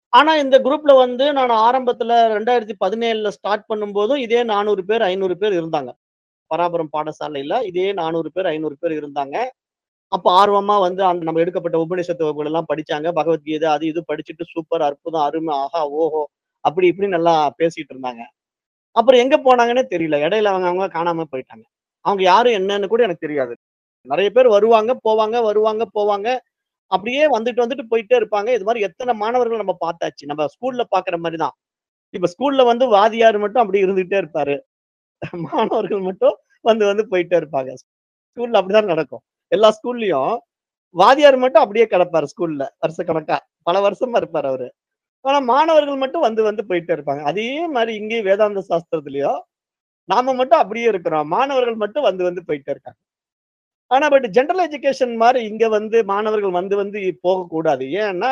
ஆனா இந்த குரூப்ல வந்து நான் ஆரம்பத்துல 2017ல ஸ்டார்ட் பண்ணும்போதும் இதே 400 பேர், 500 பேர் இருந்தாங்க. பராபரம் பாடசாலையில இதே 400 பேர், 500 பேர் இருந்தாங்க. அப்ப ஆர்வமா வந்து அந்த நம்ம எடுக்கப்பட்ட உபநிஷத்து வகுப்புகள் எல்லாம் படிச்சாங்க. பகவத்கீதை அது இது படிச்சுட்டு சூப்பர், அற்புதம், அருமை, ஆஹா, ஓஹோ! அப்படி இப்படின்னு நல்லா பேசிட்டு இருந்தாங்க. அப்புறம் எங்க போனாங்கன்னே தெரியல. இடையில அவங்க அவங்க காணாம போயிட்டாங்க. அவங்க யாரு என்னன்னு கூட எனக்கு தெரியாது. நெறைய பேர் வருவாங்க, போவாங்க, வருவாங்க, போவாங்க. அப்படியே வந்துட்டு வந்துட்டு போயிட்டே இருப்பாங்க. இது மாரி எத்தன மாணவர்கள் நம்ம பார்த்தாச்சு. நம்ம ஸ்கூல்ல பார்க்கிற மாரி தான். இப்ப ஸ்கூல்ல வந்து வாத்தியார் மட்டும் அப்படி இருந்துகிட்டே இருப்பாரு. மாணவர்கள் மட்டும் வந்து வந்து போயிட்டே இருப்பாங்க. ஸ்கூல்ல அப்படிதான் நடக்கும். எல்லா ஸ்கூல்லயும் வாத்தியார் மட்டும் அப்படியே கிடப்பாரு ஸ்கூல்ல வருஷக்கணக்கா. பல வருஷமா இருப்பாரு அவரு. ஆனா மாணவர்கள் மட்டும் வந்து வந்து போயிட்டே இருப்பாங்க. அதே மாரி இங்கேயும் வேதாந்த சாஸ்திரத்திலயும் நாம மட்டும் அப்படியே இருக்கிறோம். மாணவர்கள் மட்டும் வந்து வந்து போயிட்டே இருக்காங்க. ஆனா பட் ஜெனரல் எஜுகேஷன் மாரி இங்க வந்து மாணவர்கள் வந்து வந்து போகக்கூடாது. ஏன்னா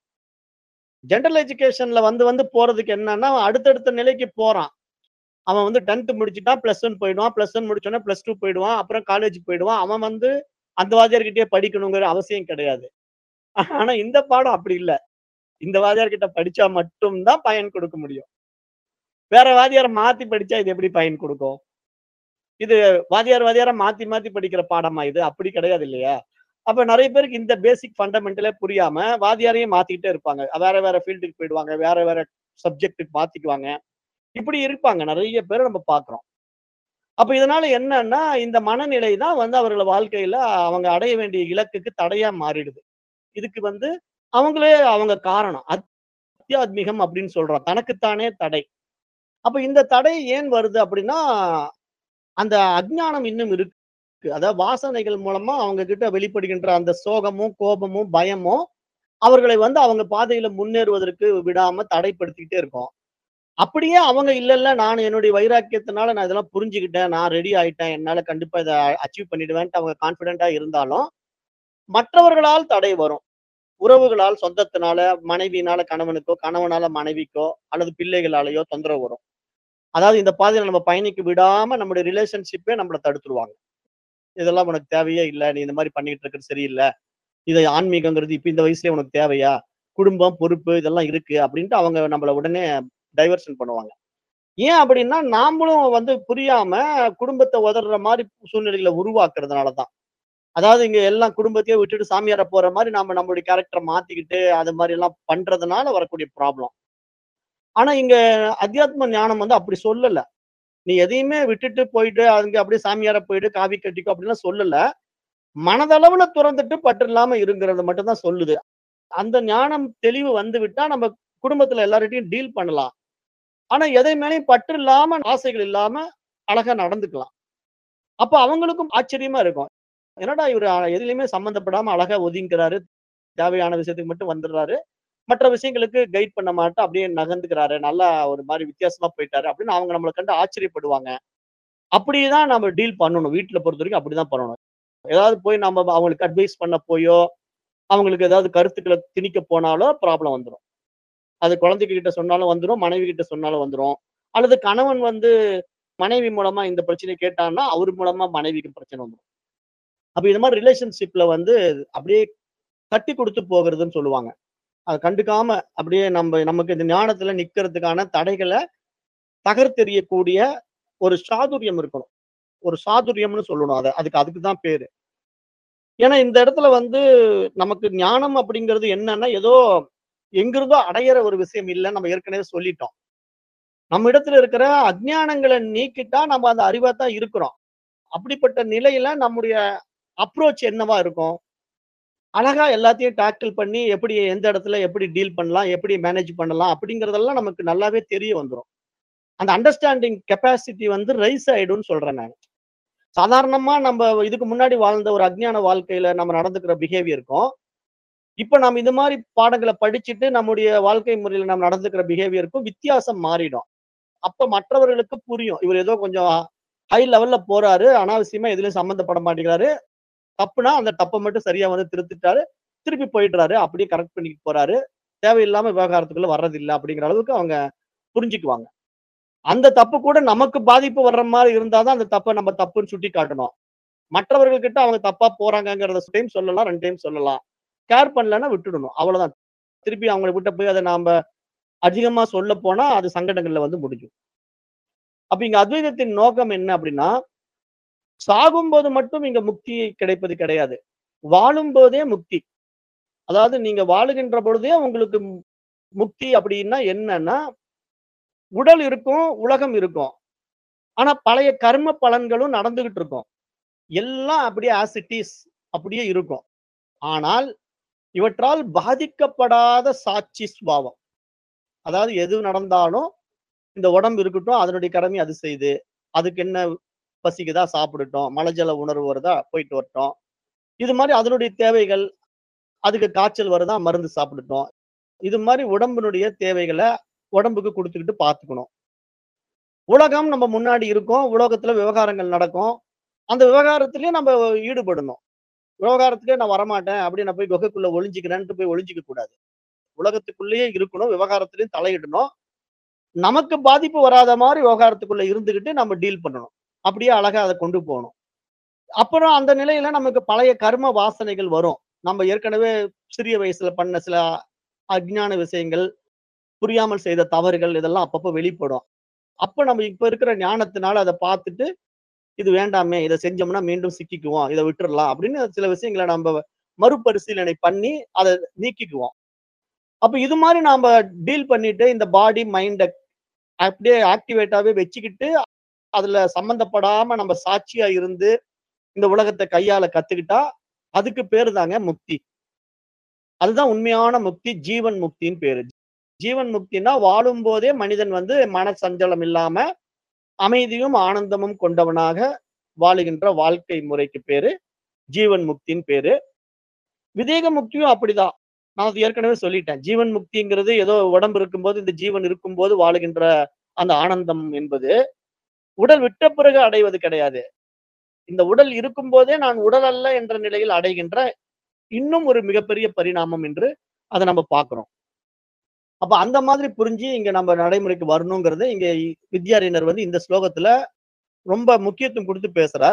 ஜெனரல் எஜுகேஷன்ல வந்து வந்து போறதுக்கு என்னன்னா, அடுத்தடுத்த நிலைக்கு போறான். அவன் வந்து 10த் முடிச்சுட்டான். பிளஸ் 1 போயிடுவான். பிளஸ் 1 முடிச்சோனே பிளஸ் 2 போயிடுவான். அப்புறம் காலேஜ் போயிடுவான். அவன் வந்து அந்த வாத்தியார்கிட்டயே படிக்கணுங்கிற அவசியம் கிடையாது. ஆனா இந்த பாடம் அப்படி இல்ல. இந்த வாத்தியார் கிட்ட படிச்சா மட்டும் தான் பயன் கொடுக்க முடியும். வேற வாத்தியார மாத்தி படிச்சா இது எப்படி பயன் கொடுக்கும்? இது வாத்தியார் வாத்தியாரா மாத்தி மாத்தி படிக்கிற பாடமா இது? அப்படி கிடையாது இல்லையா? அப்ப நெறைய பேருக்கு இந்த பேசிக் ஃபண்டமெண்டலே புரியாம வாத்தியாரையும் மாத்திக்கிட்டே இருப்பாங்க. வேற வேற ஃபீல்டுக்கு போயிடுவாங்க. வேற வேற சப்ஜெக்ட்க்கு மாத்திக்குவாங்க. இப்படி இருப்பாங்க. நெறைய பேர நம்ம பார்க்கிறோம். அப்ப இதனால என்னன்னா, இந்த மனநிலை தான் வந்து அவர்கள வாழ்க்கையில அவங்க அடைய வேண்டிய இலக்குக்கு தடையா மாறிடுது. இதுக்கு வந்து அவங்களே அவங்க காரணம். அத்தியாத்மிகம் அப்படின்னு சொல்றோம். தனக்குத்தானே தடை. அப்ப இந்த தடை ஏன் வருது அப்படின்னா, அந்த அஞ்ஞானம் இன்னும் இருக்கு. அதாவது வாசனைகள் மூலமா அவங்க கிட்ட வெளிப்படுகின்ற அந்த சோகமும், கோபமும், பயமும் அவர்களை வந்து அவங்க பாதையில முன்னேறுவதற்கு விடாம தடைப்படுத்திக்கிட்டே இருக்கும். அப்படியே அவங்க இல்ல இல்ல நான் என்னுடைய வைராக்கியத்தினால நான் இதெல்லாம் புரிஞ்சுகிட்டேன். நான் ரெடி ஆயிட்டேன். என்னால கண்டிப்பா இத அச்சீவ் பண்ணிடுவேன்ட்டு அவங்க கான்ஃபிடென்ட்டா இருந்தாலும், மற்றவர்களால் தடை வரும். உறவுகளால், சொந்தத்தினால, மனைவியினால கணவனுக்கோ, கணவனால மனைவிக்கோ அல்லது பிள்ளைகளாலயோ தொந்தரவு வரும். அதாவது இந்த பாதையில நம்ம பயணிக்க விடாம நம்முடைய ரிலேஷன்ஷிப்பே நம்மள தடுத்துருவாங்க. இதெல்லாம் உனக்கு தேவையே இல்ல. நீ இந்த மாரி பண்ணிட்டு இருக்கிறது சரியில்ல. இது ஆன்மீகங்கிறது இப்ப இந்த வயசுலயே உனக்கு தேவையா? குடும்பம், பொறுப்பு இதெல்லாம் இருக்கு அப்படின்ட்டு அவங்க நம்மள உடனே டைவர்ஷன் பண்ணுவாங்க. ஏன் அப்படின்னா, நாமளும் வந்து புரியாம குடும்பத்த உதர்ற மாரி சூழ்நிலைகள உருவாக்குறதுனால தான். அதாவது இங்க எல்லாம் குடும்பத்தையே விட்டுட்டு சாமியார போற மாரி நாம நம்மளுடைய கேரக்டர மாத்திக்கிட்டு, அது மாரி எல்லாம் பண்றதுனால வரக்கூடிய ப்ராப்ளம். ஆனா இங்க அத்தியாத்ம ஞானம் வந்து அப்படி சொல்லல. நீ எதையுமே விட்டுட்டு போயிட்டு, அங்க அப்படியே சாமியாரா போயிட்டு காவி கட்டிக்கோ அப்படின்லாம் சொல்லல. மனதளவுல துறந்துட்டு பற்று இல்லாம இருங்கிறத மட்டும் தான் சொல்லுது. அந்த ஞானம் தெளிவு வந்து விட்டா நம்ம குடும்பத்துல எல்லார்கிட்டயும் டீல் பண்ணலாம். ஆனா எதை மேலயும் பற்று இல்லாம, ஆசைகள் இல்லாம அழகா நடந்துக்கலாம். அப்ப அவங்களுக்கும் ஆச்சரியமா இருக்கும். என்னடா இவரு எதுலயுமே சம்மந்தப்படாம அழகா ஒதுங்கிக்கிறாரு. தேவையான விஷயத்துக்கு மட்டும் வந்துடுறாரு. மற்ற விஷயங்களுக்கு கைட் பண்ண மாட்டோம். அப்படியே நகர்ந்துக்கிறாரு. நல்லா ஒரு மாரி வித்தியாசமா போயிட்டாரு அப்படின்னு அவங்க நம்மள கண்டு ஆச்சரியப்படுவாங்க. அப்படிதான் நம்ம டீல் பண்ணணும். வீட்ல பொறுத்தவரைக்கும் அப்படிதான் பண்ணணும். ஏதாவது போய் நம்ம அவங்களுக்கு அட்வைஸ் பண்ண போயோ, அவங்களுக்கு ஏதாவது கருத்துக்கள திணிக்க போனாலோ ப்ராப்ளம் வந்துரும். அது குழந்தைங்க கிட்ட சொன்னாலும் வந்துரும். மனைவி கிட்ட சொன்னாலும் வந்துரும். அல்லது கணவன் வந்து மனைவி மூலமா இந்த பிரச்சனைய கேட்டான்னா, அவர் மூலமா மனைவிக்கு பிரச்சனை வந்துரும். அப்ப இந்த மாரி ரிலேஷன்ஷிப்ல வந்து அப்படியே தட்டி குடுத்து போகுறதுன்னு சொல்லுவாங்க. அத கண்டுக்காம அப்படியே நம்ப நமக்கு இந்த ஞானத்துல நிக்கிறதுக்கான தடைகள தகர்த்தெறியக்கூடிய ஒரு சாதுரியம் இருக்கணும். ஒரு சாதுரியம்னு சொல்லணும் அத. அதுக்கு அதுக்கு தான் பேரு. ஏன்னா இந்த இடத்துல வந்து நமக்கு ஞானம் அப்படிங்கிறது என்னன்னா, ஏதோ எங்கிருந்தோ அடையிற ஒரு விஷயம் இல்லன்னு நம்ம ஏற்கனவே சொல்லிட்டோம். நம்ம இடத்துல இருக்கிற அஞ்ஞானங்கள நீக்கிட்டா நம்ம அந்த அறிவா தான் இருக்கிறோம். அப்படிப்பட்ட நிலையில நம்முடைய அப்ரோச் என்னவா இருக்கும்? அழகா எல்லாத்தையும் டாக்கிள் பண்ணி எப்படி எந்த இடத்துல எப்படி டீல் பண்ணலாம்? எப்படி மேனேஜ் பண்ணலாம்? அப்படிங்கிறதெல்லாம் நமக்கு நல்லாவே தெரிய வந்துரும். அந்த அண்டர்ஸ்டாண்டிங் கெப்பாசிட்டி வந்து ரைஸ் ஆயிடும்னு சொல்றேன் நானு. சாதாரணமா நம்ப இதுக்கு முன்னாடி வாழ்ந்த ஒரு அஞ்ஞான வாழ்க்கையில நம்ம நடந்துக்கிற பிஹேவியருக்கும், இப்ப நம்ம இந்த மாரி பாடங்கள படிச்சுட்டு நம்முடைய வாழ்க்கை முறையில நம்ம நடந்துக்கிற பிஹேவியருக்கும் வித்தியாசம் மாறிடும். அப்ப மற்றவர்களுக்கு புரியும். இவரு ஏதோ கொஞ்சம் ஹை லெவல்ல போறாரு. அனாவசியமா எதுலயும் சம்மந்தப்பட மாட்டேங்கிறாரு. தப்புனா அந்த தப்ப மட்டும் சரியா வந்து திருத்திட்டாரு. திருப்பி போயிடுறாரு. அப்படியே கரெக்ட் பண்ணிட்டு போறாரு. தேவையில்லாம விவகாரத்துக்குள்ள வர்றதில்ல அப்படிங்கிற அளவுக்கு அவங்க புரிஞ்சுக்குவாங்க. அந்த தப்பு கூட நமக்கு பாதிப்பு வர்ற மாரி இருந்தா தான் அந்த தப்ப நம்ம தப்புன்னு சுட்டிக்காட்டணும். மற்றவர்கள் கிட்ட அவங்க தப்பா போறாங்கங்கிறத டைம் சொல்லலாம், 2 டைம் சொல்லலாம். கேர் பண்ணலன்னா விட்டுடணும். அவ்வளவுதான். திருப்பி அவங்கள கிட்ட போய் அதை நாம அதிகமா சொல்ல போனா அது சங்கடங்கள்ல வந்து முடியும் அப்ப இங்க அத்வைதத்தின் நோக்கம் என்ன அப்படின்னா சாகும்போது மட்டும் இங்க முக்தி கிடைப்பது கிடையாது வாழும் போதே முக்தி அதாவது நீங்க வாழுகின்ற பொழுதே உங்களுக்கு மு- முக்தி அப்படின்னா என்னன்னா உடல் இருக்கும் உலகம் இருக்கும் ஆனா பழைய கர்ம பலன்களும் நடந்துகிட்டு இருக்கும் எல்லாம் அப்படியே ஆஸ் இட் இஸ் அப்படியே இருக்கும் ஆனால் இவற்றால் பாதிக்கப்படாத சாட்சி சுபாவம் அதாவது எது நடந்தாலும் இந்த உடம்பு இருக்கட்டும் அதனுடைய கடமை அது செய்யுது அதுக்கு என்ன பசிக்குதா சாப்பிடட்டும் மலஜல உணர்வு வருதா போயிட்டு வரட்டும் இது மாதிரி அதனுடைய தேவைகள் அதுக்கு காய்ச்சல் வருதா மருந்து சாப்பிடட்டும் இது மாதிரி உடம்பினுடைய தேவைகளை உடம்புக்கு கொடுத்துக்கிட்டு பார்த்துக்கணும் உலகம் நம்ம முன்னாடி இருக்கோம் உலகத்துல விவகாரங்கள் நடக்கும் அந்த விவகாரத்திலயும் நம்ம ஈடுபடணும் விவகாரத்துக்கே நான் வரமாட்டேன் அப்படி நான் போய் குகைக்குள்ள ஒளிஞ்சுக்கிறேன்ட்டு போய் ஒளிஞ்சிக்க கூடாது உலகத்துக்குள்ளேயே இருக்கணும் விவகாரத்திலையும் தலையிடணும் நமக்கு பாதிப்பு வராத மாதிரி விவகாரத்துக்குள்ள இருந்துகிட்டு நம்ம டீல் பண்ணணும் அப்படியே அழகா அதை கொண்டு போகணும் அப்புறம் அந்த நிலையில நமக்கு பழைய கர்ம வாசனைகள் வரும் நம்ம ஏற்கனவே சிறிய வயசுல பண்ண சில அஜ்ஞான விஷயங்கள் புரியாமல் செய்த தவறுகள் இதெல்லாம் அப்பப்போ வெளிப்படும் அப்ப நம்ம இப்ப இருக்கிற ஞானத்தினால அதை பார்த்துட்டு இது வேண்டாமே இதை செஞ்சோம்னா மீண்டும் சிக்கிக்குவோம் இதை விட்டுறலாம் அப்படின்னு சில விஷயங்களை நம்ம மறுபரிசீலனை பண்ணி அதை நீக்கிக்குவோம் அப்ப இது மாதிரி நாம டீல் பண்ணிட்டு இந்த பாடி மைண்ட அப்படியே ஆக்டிவேட்டாவே வச்சுக்கிட்டு அதுல சம்பந்தப்படாம நம்ம சாட்சியா இருந்து இந்த உலகத்தை கையால கத்துக்கிட்டா அதுக்கு பேரு தாங்க முக்தி அதுதான் உண்மையான முக்தி ஜீவன் முக்தின்னு பேரு ஜீவன் முக்தினா வாழும் போதே மனிதன் வந்து மன சஞ்சலம் இல்லாம அமைதியும் ஆனந்தமும் கொண்டவனாக வாழுகின்ற வாழ்க்கை முறைக்கு பேரு ஜீவன் முக்தின்னு பேரு விதேக முக்தியும் அப்படிதான் நான் அது ஏற்கனவே சொல்லிட்டேன் ஜீவன் முக்திங்கிறது ஏதோ உடம்பு இருக்கும்போது இந்த ஜீவன் இருக்கும்போது வாழுகின்ற அந்த ஆனந்தம் என்பது உடல் விட்ட பிறகு அடைவது கிடையாது இந்த உடல் இருக்கும்போதே நான் உடல் அல்ல என்ற நிலையில் அடைகின்ற இன்னும் ஒரு மிகப்பெரிய பரிணாமம் என்று அதை நம்ம பார்க்கிறோம் அப்ப அந்த மாதிரி புரிஞ்சு இங்க நம்ம நடைமுறைக்கு வரணுங்கிறத இங்க வித்யாரியனர் வந்து இந்த ஸ்லோகத்துல ரொம்ப முக்கியத்துவம் கொடுத்து பேசுறார்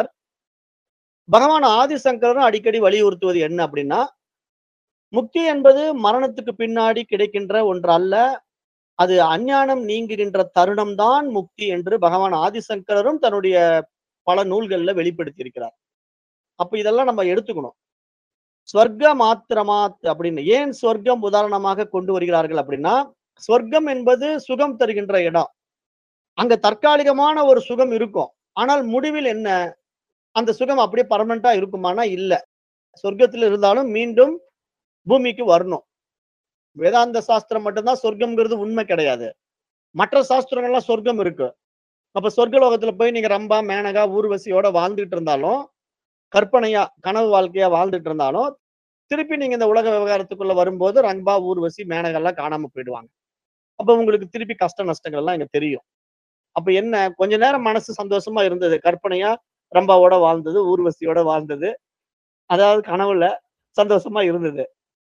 பகவான் ஆதிசங்கரரும் அடிக்கடி வலியுறுத்துவது என்ன அப்படின்னா முக்தி என்பது மரணத்துக்கு பின்னாடி கிடைக்கின்ற ஒன்று அல்ல அது அஞ்ஞானம் நீங்குகின்ற தருணம் தான் முக்தி என்று பகவான் ஆதிசங்கரரும் தன்னுடைய பல நூல்கள்ல வெளிப்படுத்தி அப்ப இதெல்லாம் நம்ம எடுத்துக்கணும் ஸ்வர்க்க மாத்திரமாத் அப்படின்னு ஏன் சொர்க்கம் உதாரணமாக கொண்டு வருகிறார்கள் அப்படின்னா சொர்க்கம் என்பது சுகம் தருகின்ற இடம் அங்க தற்காலிகமான ஒரு சுகம் இருக்கும் ஆனால் முடிவில் என்ன அந்த சுகம் அப்படியே பர்மனண்டா இருக்குமானா இல்ல சொர்க்கத்துல இருந்தாலும் மீண்டும் பூமிக்கு வரணும் வேதாந்த சாஸ்திரம் மட்டும்தான் சொர்க்கம்ங்கிறது உண்மை கிடையாது மற்ற சாஸ்திரங்கள்லாம் சொர்க்கம் இருக்கு அப்ப சொர்க்கலோகத்துல போய் நீங்க ரம்பா மேனகா ஊர்வசியோட வாழ்ந்துட்டு இருந்தாலும் கற்பனையா கனவு வாழ்க்கையா வாழ்ந்துட்டு இருந்தாலும் திருப்பி நீங்க இந்த உலக விவகாரத்துக்குள்ள வரும்போது ரம்பா ஊர்வசி மேனகெல்லாம் காணாம போயிடுவாங்க அப்ப உங்களுக்கு திருப்பி கஷ்ட நஷ்டங்கள் எல்லாம் இங்க தெரியும் அப்ப என்ன கொஞ்ச நேரம் மனசு சந்தோஷமா இருந்தது கற்பனையா ரம்பாவோட வாழ்ந்தது ஊர்வசியோட வாழ்ந்தது அதாவது கனவுல சந்தோஷமா இருந்தது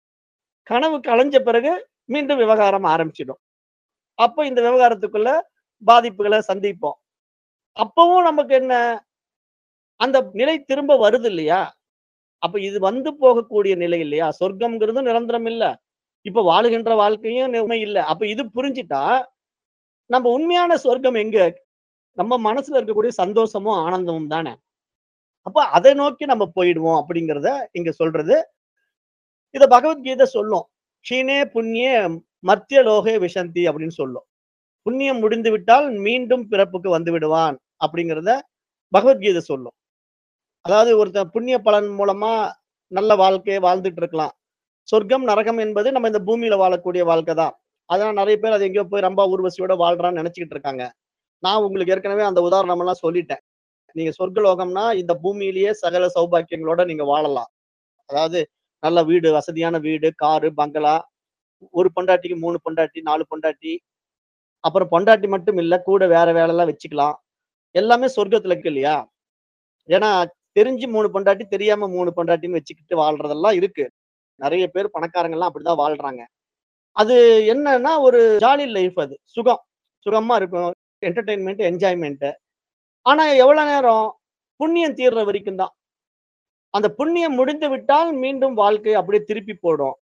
கனவு களைஞ்ச பிறகு மீண்டும் விவகாரம் ஆரம்பிச்சிடும் அப்ப இந்த விவகாரத்துக்குள்ள பாதிப்புகளை சந்திப்போம் அப்பவும் நமக்கு என்ன அந்த நிலை திரும்ப வருது இல்லையா அப்ப இது வந்து போகக்கூடிய நிலை இல்லையா சொர்க்கம்ங்கிறது நிரந்தரம் இல்ல இப்ப வாழுகின்ற வாழ்க்கையும் உண்மை இல்ல அப்ப இது புரிஞ்சிட்டா நம்ம உண்மையான சொர்க்கம் எங்க நம்ம மனசுல இருக்கக்கூடிய சந்தோஷமும் ஆனந்தமும் தானே அப்ப அதை நோக்கி நம்ம போயிடுவோம் அப்படிங்கிறத இங்க சொல்றது இத பகவத்கீதை சொல்லும் க்ஷீணே புண்ணிய மத்திய லோகே விஷந்தி அப்படின்னு சொல்லும் புண்ணியம் முடிந்து விட்டால் மீண்டும் பிறப்புக்கு வந்து விடுவான் அப்படிங்கிறத பகவத்கீதை சொல்லும் அதாவது ஒருத்தன் புண்ணிய பலன் மூலமா நல்ல வாழ்க்கையை வாழ்ந்துட்டு இருக்கலாம் சொர்க்கம் நரகம் என்பது நம்ம இந்த பூமியில வாழக்கூடிய வாழ்க்கை தான் அதனால நிறைய பேர் அது எங்கேயோ போய் ரொம்ப ஊர்வசியோட வாழ்றான்னு நினைச்சுக்கிட்டு இருக்காங்க நான் உங்களுக்கு ஏற்கனவே அந்த உதாரணம் எல்லாம் சொல்லிட்டேன் நீங்க சொர்க்கலோகம்னா இந்த பூமியிலேயே சகல சௌபாக்கியங்களோட நீங்க வாழலாம் அதாவது நல்ல வீடு வசதியான வீடு காரு பங்களா ஒரு பொண்டாட்டிக்கு மூணு பொண்டாட்டி நாலு பொண்டாட்டி அப்புறம் பொண்டாட்டி மட்டும் இல்ல கூட வேற வேலை எல்லாம் வச்சுக்கலாம் எல்லாமே சொர்க்கத்துல இருக்கு இல்லையா ஏன்னா தெரிஞ்சு மூணு பொண்டாட்டி தெரியாம மூணு பொண்டாட்டின்னு வச்சுக்கிட்டு வாழ்றதெல்லாம் இருக்கு நிறைய பேர் பணக்காரங்க எல்லாம் அப்படிதான் வாழ்றாங்க அது என்னன்னா ஒரு ஜாலி லைஃப் அது சுகம் சுகமா இருக்கும் என்டர்டைன்மெண்ட் என்ஜாய்மெண்ட் ஆனா எவ்வளவு நேரம் புண்ணியம் தீர்ற வரைக்கும் தான் அந்த புண்ணியம் முடிந்து விட்டால் மீண்டும் வாழ்க்கை அப்படியே திருப்பி போடும்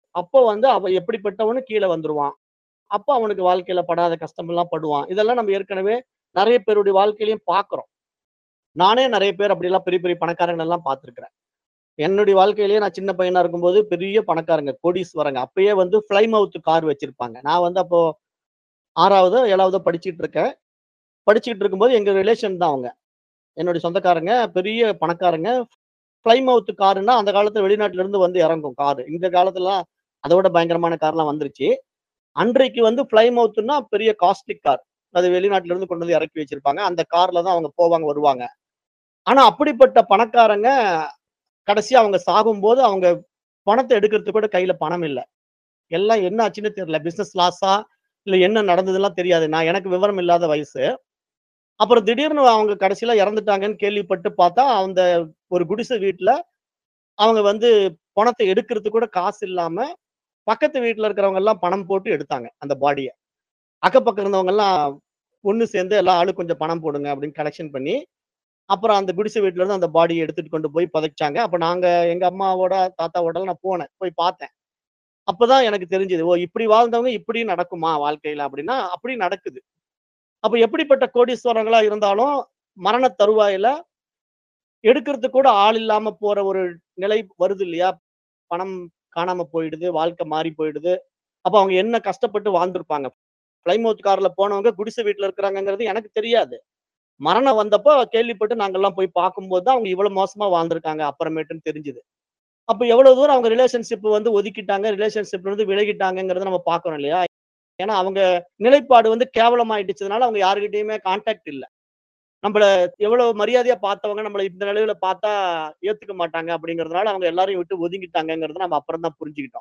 அப்போ வந்து அவன் எப்படிப்பட்டவனு கீழ வந்துருவான். அப்ப அவனுக்கு வாழ்க்கையில படாத கஷ்டமெல்லாம் படுவான். இதெல்லாம் நம்ம ஏற்கனவே நெறைய பேருடைய வாழ்க்கையிலயும் பார்க்கிறோம். நானே நெறைய பேர் அப்படிலாம் பெரிய பெரிய பணக்காரங்களெல்லாம் பார்த்திருக்கிறேன். என்னுடைய வாழ்க்கையிலேயே நான் சின்ன பையனா இருக்கும்போது பெரிய பணக்காரங்க, கோடீஸ்வரங்க. அப்பயே வந்து ஃப்ளைமவுத் கார் வச்சிருப்பாங்க. நான் வந்து அப்போ 6வதோ, 7வதோ படிச்சுட்டு இருக்கேன். படிச்சுக்கிட்டு இருக்கும்போது எங்க ரிலேஷன் தான் அவங்க. என்னுடைய சொந்தக்காரங்க, பெரிய பணக்காரங்க. ஃப்ளைமவுத் காருன்னா அந்த காலத்துல வெளிநாட்டுல இருந்து வந்து இறங்கும் காரு. இந்த காலத்துலலாம் அத விட பயங்கரமான கார்லாம் வந்துருச்சு. அன்றைக்கு வந்து ஃப்ளைமவுத்ன்னா பெரிய காஸ்ட்லி கார். அது வெளிநாட்டுல இருந்து கொண்டு வந்து இறக்கி வச்சிருப்பாங்க. அந்த கார்ல தான் அவங்க போவாங்க, வருவாங்க. ஆனா அப்படிப்பட்ட பணக்காரங்க கடைசியா அவங்க சாகும்போது அவங்க பணத்த எடுக்கிறதுக்கு கூட கையில பணம் இல்ல. எல்லாம் என்ன ஆச்சுன்னு தெரியல. பிசினஸ் லாஸா? இல்ல என்ன நடந்ததுலாம் தெரியாது. நான் எனக்கு விவரம் இல்லாத வயசு. அப்புறம் திடீர்னு அவங்க கடைசியில இறந்துட்டாங்கன்னு கேள்விப்பட்டு பார்த்தா, அந்த ஒரு குடிசை வீட்ல அவங்க வந்து பணத்த எடுக்கிறதுக்கு கூட காசு இல்லாம, பக்கத்து வீட்ல இருக்கிறவங்க எல்லாம் பணம் போட்டு எடுத்தாங்க, அந்த பாடிய. அக்கம் இருந்தவங்கலாம் ஒண்ணு சேர்ந்து எல்லாம் ஆளுக்கு கொஞ்சம் பணம் போடுங்க அப்படின்னு கலெக்ஷன் பண்ணி, அப்புறம் அந்த குடிசை வீட்ல இருந்து அந்த பாடிய எடுத்துட்டு கொண்டு போய் புதைச்சாங்க. அப்ப நாங்க எங்க அம்மாவோட, தாத்தாவோடலாம் நான் போனேன். போய் பார்த்தேன். அப்பதான் எனக்கு தெரிஞ்சது. ஓ! இப்படி வாழ்ந்தவங்க இப்படியும் நடக்குமா வாழ்க்கையில அப்படின்னா, அப்படி நடக்குது. அப்ப எப்படிப்பட்ட கோடீஸ்வரங்களா இருந்தாலும், மரண தருவாயில எடுக்கிறதுக்கு கூட ஆள் இல்லாம போற ஒரு நிலை வருது இல்லையா? பணம் காணாம போயிடுது, வாழ்க்கை மாறி போயிடுது. அப்ப அவங்க என்ன கஷ்டப்பட்டு வாழ்ந்திருப்பாங்க. ஃப்ளைமவுத் கார்ல போனவங்க குடிசை வீட்ல இருக்கிறாங்கங்கிறது எனக்கு தெரியாது. மரணம் வந்தப்போ கேள்விப்பட்டு நாங்கலாம் போய் பார்க்கும்போது தான் அவங்க இவ்வளவு மோசமா வாழ்ந்திருக்காங்க அப்புறமேட்டுன்னு தெரிஞ்சது. அப்ப எவ்வளவு தூரம் அவங்க ரிலேஷன்ஷிப் வந்து ஒதுக்கிட்டாங்க, ரிலேஷன்ஷிப்ல இருந்து விலகிட்டாங்கங்கிறத நம்ம பார்க்கிறோம் இல்லையா? ஏன்னா அவங்க நிலைப்பாடு வந்து கேவலமாயிடுச்சதுனால அவங்க யார்கிட்டயுமே கான்டாக்ட் இல்ல. நம்மள எவ்வளவு மரியாதையா பார்த்தவங்க நம்மள இந்த நிலையில பார்த்தா ஏத்துக்க மாட்டாங்க அப்படிங்கிறதுனால அவங்க எல்லாரையும் விட்டு ஒதுங்கிட்டாங்கங்கிறத நம்ம அப்புறம் தான் புரிஞ்சுக்கிட்டோம்.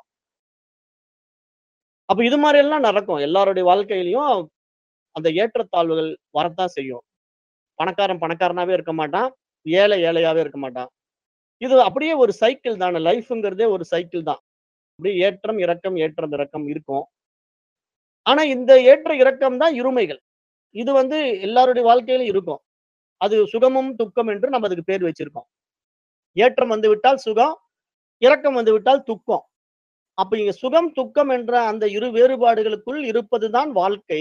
அப்ப இது மாரி எல்லாம் நடக்கும். எல்லாருடைய வாழ்க்கையிலயும் அந்த ஏற்றத்தாழ்வுகள் வரத்தான் செய்யும். பணக்காரன் பணக்காரனாவே இருக்க மாட்டான். ஏழை ஏழையாவே இருக்க மாட்டான். இது அப்படியே ஒரு சைக்கிள் தானே. லைஃப்ங்கிறதே ஒரு சைக்கிள் தான். அப்படியே ஏற்றம், இறக்கம், ஏற்றம், இறக்கம் இருக்கும். ஆனா இந்த ஏற்ற இறக்கம் தான் இருமைகள். இது வந்து எல்லாருடைய வாழ்க்கையிலும் இருக்கும். அது சுகமும், துக்கம் என்று நம்ம அதுக்கு பேர் வச்சிருக்கோம். ஏற்றம் வந்து விட்டால் சுகம், இறக்கம் வந்து விட்டால் துக்கம். அப்ப இங்க சுகம், துக்கம் என்ற அந்த இரு வேறுபாடுகளுக்குள் இருப்பதுதான் வாழ்க்கை.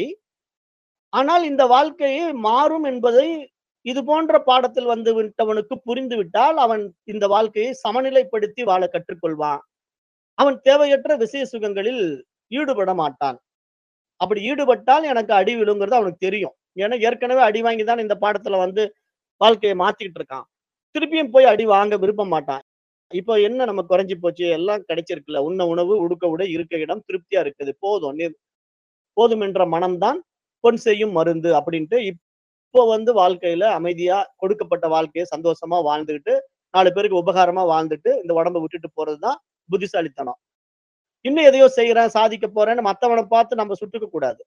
ஆனால் இந்த வாழ்க்கை மாறும் என்பதை இது போன்ற பாடத்தில் வந்து விட்டவனுக்கு புரிந்து விட்டால், அவன் இந்த வாழ்க்கையை சமநிலைப்படுத்தி வாழ கற்றுக்கொள்வான். அவன் தேவையற்ற விஷய சுகங்களில் ஈடுபட மாட்டான். அப்படி ஈடுபட்டால் எனக்கு அடி விழுங்கிறது அவனுக்கு தெரியும். ஏன்னா ஏற்கனவே அடி வாங்கி தான் இந்த பாடத்துல வந்து வாழ்க்கைய மாத்திக்கிட்டு இருக்கான். திருப்பியும் போய் அடி வாங்க விரும்ப மாட்டான். இப்போ என்ன நமக்கு குறைஞ்சு போச்சு? எல்லாம் கிடைச்சிருக்குல்ல. உண்ண உணவு, உடுக்க உடை, இருக்க இடம் திருப்தியா இருக்குது. போதும். நி போதும் என்ற மனம் தான் பொன் செய்யும் மருந்து அப்படின்ட்டு இப்போ வந்து வாழ்க்கையில அமைதியா கொடுக்கப்பட்ட வாழ்க்கைய சந்தோஷமா வாழ்ந்துகிட்டு, 4 பேருக்கு உபகாரமா வாழ்ந்துட்டு, இந்த உடம்ப விட்டுட்டு போறது தான் புத்திசாலித்தனம். இன்னும் எதையோ செய்றேன், சாதிக்க போறேன்னு மத்தவன பார்த்து நம்ம சுட்டுக்க கூடாது.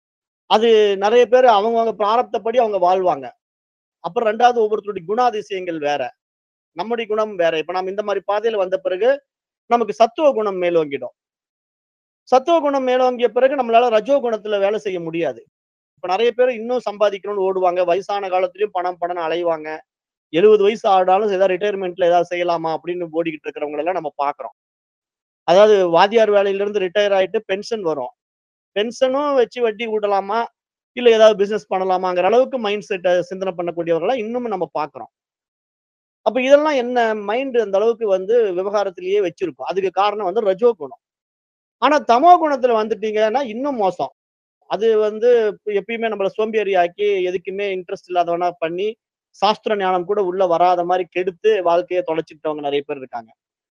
அது நெறைய பேரு அவங்கவங்க பிராரப்தப்படி அவங்க வாழ்வாங்க. அப்புறம் 2வது ஒவ்வொருத்தருடைய குணாதிசயங்கள் வேற. நம்முடைய குணம் வேற. இப்ப நம்ம இந்த மாரி பாதையில வந்த பிறகு, நமக்கு சத்துவ குணம் மேலோங்கிடும். சத்துவ குணம் மேலோங்கிய பிறகு நம்மளால ரஜோ குணத்துல வேலை செய்ய முடியாது. இப்ப நெறைய பேர் இன்னும் சம்பாதிக்கணும்னு ஓடுவாங்க. வயசான காலத்திலயும் பணம் பணம்னு அலைவாங்க. 70 வயசு ஆனாலும் ஏதாவது ரிட்டயர்மென்ட்ல ஏதாவது செய்யலாமா அப்படின்னு ஓடிக்கிட்டு இருக்கிறவங்கள எல்லாம் நம்ம பார்க்கிறோம். அதாவது வாத்தியார் வேலையிலிருந்து ரிட்டயர் ஆயிட்டு பென்ஷன் வரும். பென்ஷனும் வச்சு வட்டி விடலாமா? இல்ல ஏதாவது பிசினஸ் பண்ணலாமாங்கிற அளவுக்கு மைண்ட் செட்ட சிந்தனை பண்ணக்கூடியவர்களா இன்னமும் நம்ம பார்க்கிறோம். அப்ப இதெல்லாம் என்ன மைண்ட் அந்த அளவுக்கு வந்து விவகாரத்திலேயே வச்சிருக்கும். அதுக்கு காரணம் வந்து ரஜோ குணம். ஆனா தமோ குணத்துல வந்துட்டீங்கன்னா இன்னும் மோசம். அது வந்து எப்பயுமே நம்மள சோம்பேறி ஆக்கி எதுக்குமே இன்ட்ரெஸ்ட் இல்லாதவனா பண்ணி, சாஸ்திர ஞானம் கூட உள்ள வராத மாரி கெடுத்து வாழ்க்கைய தொலைச்சுக்கிட்டவங்க நெறைய பேர் இருக்காங்க.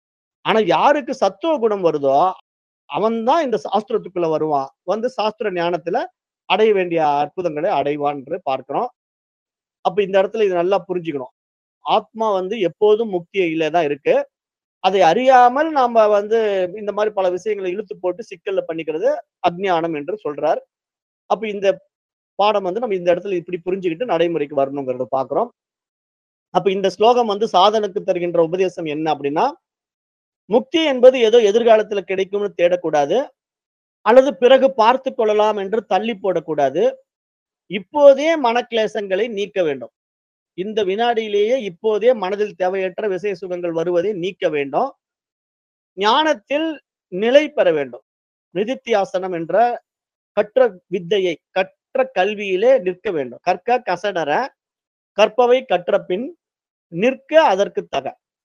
ஆனா யாருக்கு சத்துவ குணம் வருதோ, அவன் தான் இந்த சாஸ்திரத்துக்குள்ள வருவான். வந்து சாஸ்திர ஞானத்துல அடைய வேண்டிய அற்புதங்களை அடைவான் என்று பார்க்கிறோம். அப்ப இந்த இடத்துல இத நல்லா புரிஞ்சுக்கணும். ஆத்மா வந்து எப்போதும் முக்தியில தான் இருக்கு. அதை அறியாமல் நாம வந்து இந்த மாரி பல விஷயங்கள இழுத்து போட்டு சிக்கல்ல பண்ணிக்கிறது அஞ்ஞானம் என்று சொல்றார். அப்ப இந்த பாடம் வந்து நம்ம இந்த இடத்துல இப்படி புரிஞ்சுகிட்டு நடைமுறைக்கு வரணுங்கிறத பார்க்கிறோம். அப்ப இந்த ஸ்லோகம் வந்து சாதனுக்கு தருகின்ற உபதேசம் என்ன அப்படின்னா, முக்தி என்பது ஏதோ எதிர்காலத்துல கிடைக்கும்னு தேடக்கூடாது. அல்லது பிறகு பார்த்துக் கொள்ளலாம் என்று தள்ளி போடக்கூடாது. இப்போதே மனக்லேசங்களை நீக்க வேண்டும். இந்த வினாடியிலேயே இப்போதே மனதில் தேவையற்ற விஷய சுகங்கள் வருவதை நீக்க வேண்டும். ஞானத்தில் நிலை பெற வேண்டும் நிதித்தியாசனம் என்ற கற்ற வித்தையை கற்ற கல்வியிலே நிற்க வேண்டும் கற்க கசடர கற்பவை கற்ற பின் நிற்க அதற்கு தக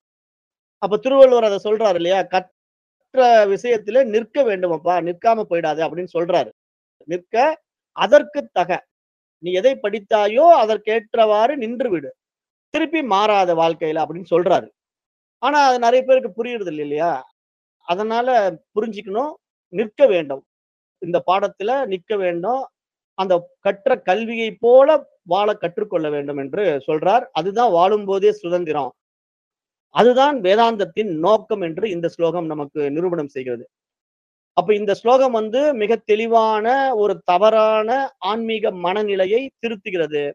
அப்ப திருவள்ளுவர் அதை சொல்றாரு இல்லையா கற்ற விஷயத்திலே நிற்க வேண்டுமப்பா நிற்காம போயிடாது அப்படின்னு சொல்றாரு நிற்க அதற்கு தக நீ எதை படித்தாயோ அதற்கேற்றவாறு நின்று விடு திருப்பி மாறாத வாழ்க்கையில அப்படின்னு சொல்றாரு ஆனா அது நிறைய பேருக்கு புரியுறது இல்லை இல்லையா அதனால புரிஞ்சுக்கணும் நிற்க வேண்டும் இந்த பாடத்துல நிற்க வேண்டும் அந்த கற்ற கல்வியை போல வாழ கற்றுக்கொள்ள வேண்டும் என்று சொல்றார் அதுதான் வாழும்போதே சுதந்திரம் அதுதான் வேதாந்தத்தின் நோக்கம் என்று இந்த ஸ்லோகம் நமக்கு நிரூபணம் செய்கிறது அப்ப இந்த ஸ்லோகம் வந்து மிக தெளிவான ஒரு தவறான ஆன்மீக மனநிலையை திருத்துகிறது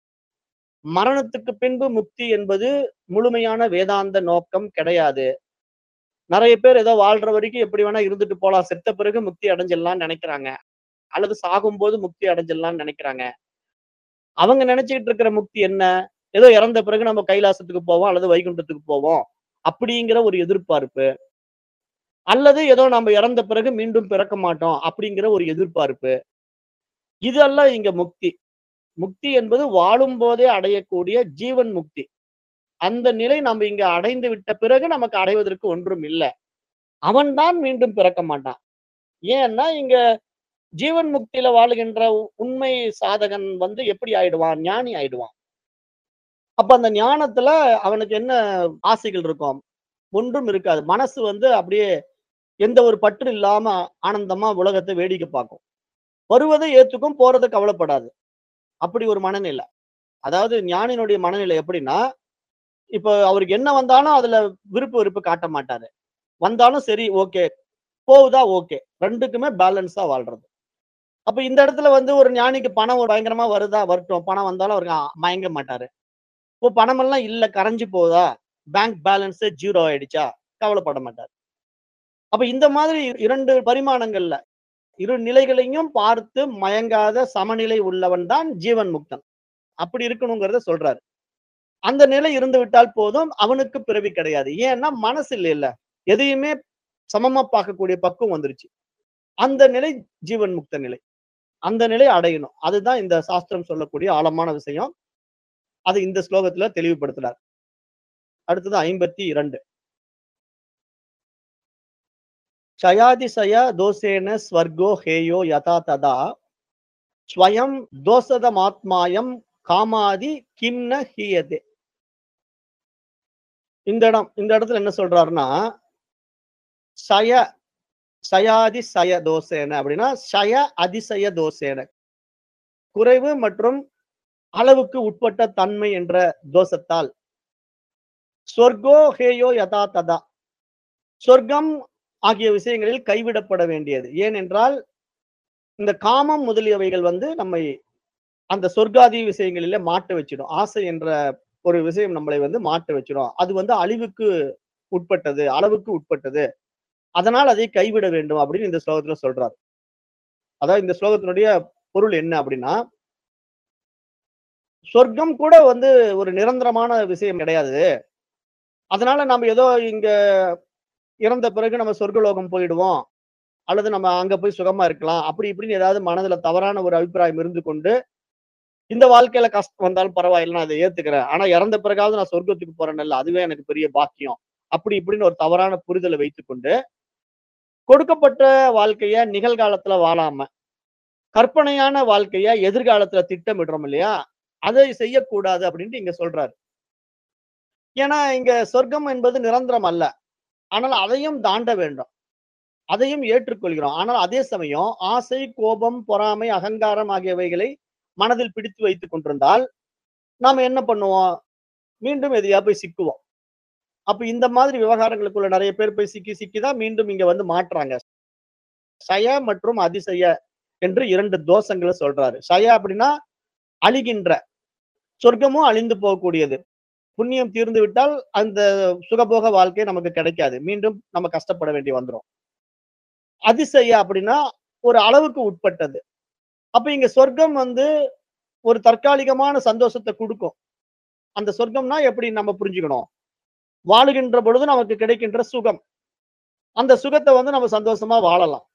மரணத்துக்கு பின்பு முக்தி என்பது முழுமையான வேதாந்த நோக்கம் கிடையாது நிறைய பேர் ஏதோ வாழ்ற வரைக்கும் எப்படி வேணா இருந்துட்டு போலாம் செத்த பிறகு முக்தி அடைஞ்சிடலாம்னு நினைக்கிறாங்க அல்லது சாகும்போது முக்தி அடைஞ்சிடலாம்னு நினைக்கிறாங்க அவங்க நினைச்சுக்கிட்டு இருக்கிற முக்தி என்ன ஏதோ இறந்த பிறகு நம்ம கைலாசத்துக்கு போவோம் அல்லது வைகுண்டத்துக்கு போவோம் அப்படிங்கிற ஒரு எதிர்பார்ப்பு அல்லது ஏதோ நம்ம இறந்த பிறகு மீண்டும் பிறக்க மாட்டோம் அப்படிங்கிற ஒரு எதிர்பார்ப்பு இதெல்லாம் இங்க முக்தி முக்தி என்பது வாழும் போதே அடையக்கூடிய ஜீவன் முக்தி அந்த நிலை நம்ம இங்க அடைந்து விட்ட பிறகு நமக்கு அடைவதற்கு ஒன்றும் இல்லை அவன்தான் மீண்டும் பிறக்க மாட்டான் ஏன்னா இங்க ஜீவன் முக்தியில வாழுகின்ற உ- உண்மை சாதகன் வந்து எப்படி ஆயிடுவான் ஞானி ஆயிடுவான் அப்ப அந்த ஞானத்துல அவனுக்கு என்ன ஆசைகள் இருக்கும் ஒன்றும் இருக்காது மனசு வந்து அப்படியே எந்த ஒரு பற்று இல்லாம ஆனந்தமா உலகத்தை வேடிக்கை பார்க்கும் வருவதை ஏத்துக்கும் போறதை கவலைப்படாது அப்படி ஒரு மனநிலை அதாவது ஞானினுடைய மனநிலை எப்படின்னா இப்போ அவருக்கு என்ன வந்தாலும் அதுல விருப்பு வெறுப்பு காட்ட மாட்டாரு வந்தாலும் சரி ஓகே போகுதா ஓகே ரெண்டுக்குமே பேலன்ஸா வாழ்றது அப்ப இந்த இடத்துல வந்து ஒரு ஞானிக்கு பணம் ஒரு பயங்கரமா வருதா வரட்டும் பணம் வந்தாலும் அவருக்கு அ- மயங்க மாட்டாரு இப்போ பணமெல்லாம் இல்ல கரைஞ்சு போகுதா பேங்க் பேலன்ஸ் ஜீரோ ஆயிடுச்சா கவலைப்பட மாட்டார் அப்ப இந்த மாதிரி இரண்டு பரிமாணங்கள்ல இரு நிலைகளையும் பார்த்து மயங்காத சமநிலை உள்ளவன் தான் ஜீவன் முக்தன் அப்படி இருக்கணுங்கிறத சொல்றாரு அந்த நிலை இருந்து விட்டால் போதும் அவனுக்கு பிறவி கிடையாது ஏன்னா மனசு இல்லைல்ல எதையுமே சமமா பார்க்கக்கூடிய பக்குவம் வந்துருச்சு அந்த நிலை ஜீவன் முக்த நிலை அந்த நிலை அடையணும் அதுதான் இந்த சாஸ்திரம் சொல்லக்கூடிய ஆழமான விஷயம் அது இந்த ஸ்லோகத்துல தெளிவுபடுத்துறார் அடுத்தது ஐம்பத்தி இரண்டு க்ஷயாதிசய தோசேன ஸ்வர்கோ ஹேயோ யதா ததா ஸ்வயம் தோசதமாத்மாயம் காமாதி கிம்ன ஹீயதே இந்த இடம் இந்த இடத்துல என்ன சொல்றாருன்னா சய சயாதி சய தோசேன அப்படின்னா சய அதிசய தோசேன குறைவு மற்றும் அளவுக்கு உட்பட்ட தன்மை என்ற தோஷத்தால் சொர்க்கோ ஹேயோ யதா ததா சொர்க்கம் ஆகிய விஷயங்களில் கைவிடப்பட வேண்டியது ஏனென்றால் இந்த காமம் முதலியவைகள் வந்து நம்மை அந்த சொர்க்காதி விஷயங்களிலே மாட்ட வச்சிடும் ஆசை என்ற ஒரு விஷயம் நம்மளை வந்து மாட்ட வச்சிடும் அது வந்து அழிவுக்கு உட்பட்டது அளவுக்கு உட்பட்டது அதனால் அதை கைவிட வேண்டும் அப்படின்னு இந்த ஸ்லோகத்துல சொல்றாரு அதாவது இந்த ஸ்லோகத்தினுடைய பொருள் என்ன அப்படின்னா சொர்க்கம் கூட வந்து ஒரு நிரந்தரமான விஷயம் கிடையாது அதனால நம்ம ஏதோ இங்க இறந்த பிறகு நம்ம சொர்க்கலோகம் போயிடுவோம் அல்லது நம்ம அங்க போய் சுகமா இருக்கலாம் அப்படி இப்படின்னு ஏதாவது மனதுல தவறான ஒரு அபிப்பிராயம் இருந்து கொண்டு இந்த வாழ்க்கையில கஷ்டம் வந்தாலும் பரவாயில்ல நான் அதை ஏத்துக்கிறேன் ஆனா இறந்த பிறகாவது நான் சொர்க்கத்துக்கு போறேன்ல அதுவே எனக்கு பெரிய பாக்கியம் அப்படி இப்படின்னு ஒரு தவறான புரிதலை வைத்துக்கொண்டு கொடுக்கப்பட்ட வாழ்க்கைய நிகழ்காலத்துல வாழாம கற்பனையான வாழ்க்கைய எதிர்காலத்துல திட்டமிடுறோம் இல்லையா அதை செய்யக்கூடாது அப்படின்ட்டு இங்க சொல்றாரு ஏன்னா இங்க சொர்க்கம் என்பது நிரந்தரம் அல்ல ஆனால் அதையும் தாண்ட வேண்டும் அதையும் ஏற்றுக்கொள்கிறோம் ஆனால் அதே சமயம் ஆசை கோபம் பொறாமை அகங்காரம் ஆகியவைகளை மனதில் பிடித்து வைத்துக் கொண்டிருந்தால் நாம என்ன பண்ணுவோம் மீண்டும் எதையா போய் சிக்குவோம் அப்ப இந்த மாதிரி விவகாரங்களுக்குள்ள நிறைய பேர் போய் சிக்கி சிக்கிதான் மீண்டும் இங்க வந்து மாட்டுறாங்க சய மற்றும் அதிசய என்று இரண்டு தோஷங்களை சொல்றாரு சய அப்படின்னா அழிகின்ற சொர்க்கமும் அழிந்து போகக்கூடியது புண்ணியம் தீர்ந்து விட்டால் அந்த சுகபோக வாழ்க்கை நமக்கு கிடைக்காது மீண்டும் நம்ம கஷ்டப்பட வேண்டி வந்துரும் அதிசய அப்படின்னா ஒரு அளவுக்கு உட்பட்டது அப்ப இங்க சொர்க்கம் வந்து ஒரு தற்காலிகமான சந்தோஷத்தை கொடுக்கும் அந்த சொர்க்கம்னா எப்படி நம்ம புரிஞ்சுக்கணும் வாழுகின்ற பொழுது நமக்கு கிடைக்கின்ற சுகம் அந்த சுகத்தை வந்து நம்ம சந்தோஷமா வாழலாம்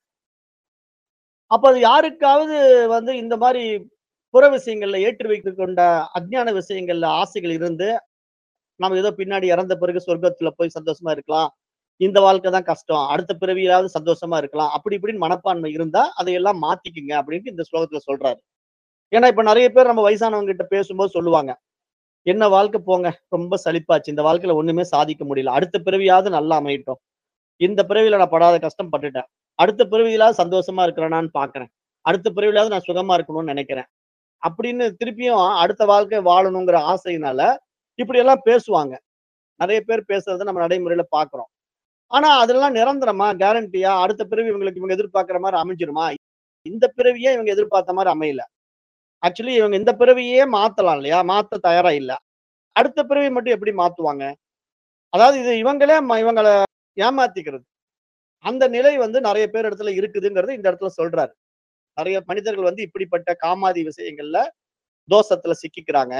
அப்ப அது யாருக்காவது வந்து இந்த மாதிரி புற விஷயங்கள்ல ஏற்றி வைத்து கொண்ட அஜ்ஞான விஷயங்கள்ல ஆசைகள் இருந்து நம்ம ஏதோ பின்னாடி இறந்த பிறகு சொர்க்கத்துல போய் சந்தோஷமா இருக்கலாம் இந்த வாழ்க்கை தான் கஷ்டம் அடுத்த பிறவியாவது சந்தோஷமா இருக்கலாம் அப்படி இப்படின்னு மனப்பான்மை இருந்தா அதையெல்லாம் மாத்திக்குங்க அப்படின்ட்டு இந்த ஸ்லோகத்துல சொல்றாரு ஏன்னா இப்ப நிறைய பேர் நம்ம வயசானவங்க கிட்ட பேசும்போது சொல்லுவாங்க என்ன வாழ்க்கை போங்க ரொம்ப சலிப்பாச்சு இந்த வாழ்க்கையில ஒண்ணுமே சாதிக்க முடியல அடுத்த பிறவியாவது நல்லா அமையட்டும் இந்த பிறவியில நான் படாத கஷ்டம் பட்டுட்டேன் அடுத்த பிறவியிலாவது சந்தோஷமா இருக்கிறேனான்னு பாக்குறேன் அடுத்த பிறவிலாவது நான் சுகமா இருக்கணும்னு நினைக்கிறேன் அப்படின்னு திருப்பியும் அடுத்த வாழ்க்கை வாழணுங்கிற ஆசையினால இப்படி எல்லாம் பேசுவாங்க நிறைய பேர் பேசுறத நம்ம நடைமுறையில பாக்குறோம் ஆனா அதெல்லாம் நிரந்தரமா கேரண்டியா அடுத்த பிறவி இவங்களுக்கு இவங்க எதிர்பார்க்கிற மாதிரி அமைஞ்சிருமா இந்த பிறவியே இவங்க எதிர்பார்த்த மாதிரி அமையல ஆக்சுவலி இவங்க இந்த பிறவியே மாத்தலாம் இல்லையா மாத்த தயாரா இல்ல அடுத்த பிறவி மட்டும் எப்படி மாத்துவாங்க அதாவது இது இவங்களே ம- இவங்கள ஏமாத்திக்கிறது அந்த நிலை வந்து நிறைய பேர் இடத்துல இருக்குதுங்கிறது இந்த இடத்துல சொல்றாரு நிறைய மனிதர்கள் வந்து இப்படிப்பட்ட காமாதி விஷயங்கள்ல தோஷத்துல சிக்கிக்கிறாங்க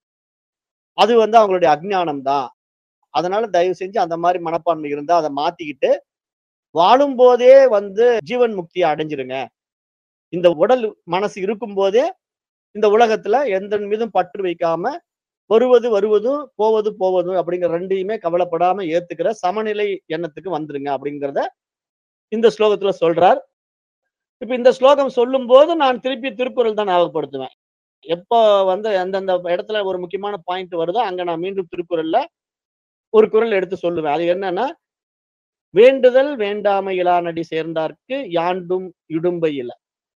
அது வந்து அவங்களுடைய அஜ்ஞானம் தான் அதனால தயவு செஞ்சு அந்த மாதிரி மனப்பான்மை இருந்தா அதை மாத்திக்கிட்டு வாழும் போதே வந்து ஜீவன் முக்தியை அடைஞ்சிருங்க இந்த உடல் மனசு இருக்கும் போதே இந்த உலகத்துல எந்த மீதும் பற்று வைக்காம வருவது வருவதும் போவது போவதும் அப்படிங்கிற ரெண்டையுமே கவலைப்படாம ஏத்துக்கிற சமநிலை எண்ணத்துக்கு வந்துருங்க அப்படிங்கிறத இந்த ஸ்லோகத்துல சொல்றார் இப்ப இந்த ஸ்லோகம் சொல்லும் போது நான் திருப்பி திருக்குறள் தான் ஞாபகப்படுத்துவேன் எப்போ வந்து எந்தெந்த இடத்துல ஒரு முக்கியமான பாயிண்ட் வருதோ அங்க நான் மீண்டும் திருக்குறள்ல ஒரு குறள் எடுத்து சொல்லுவேன் அது என்னன்னா வேண்டுதல் வேண்டாமை இலானடி சேர்ந்தார்க்கு யாண்டும் இடும்பை இல்ல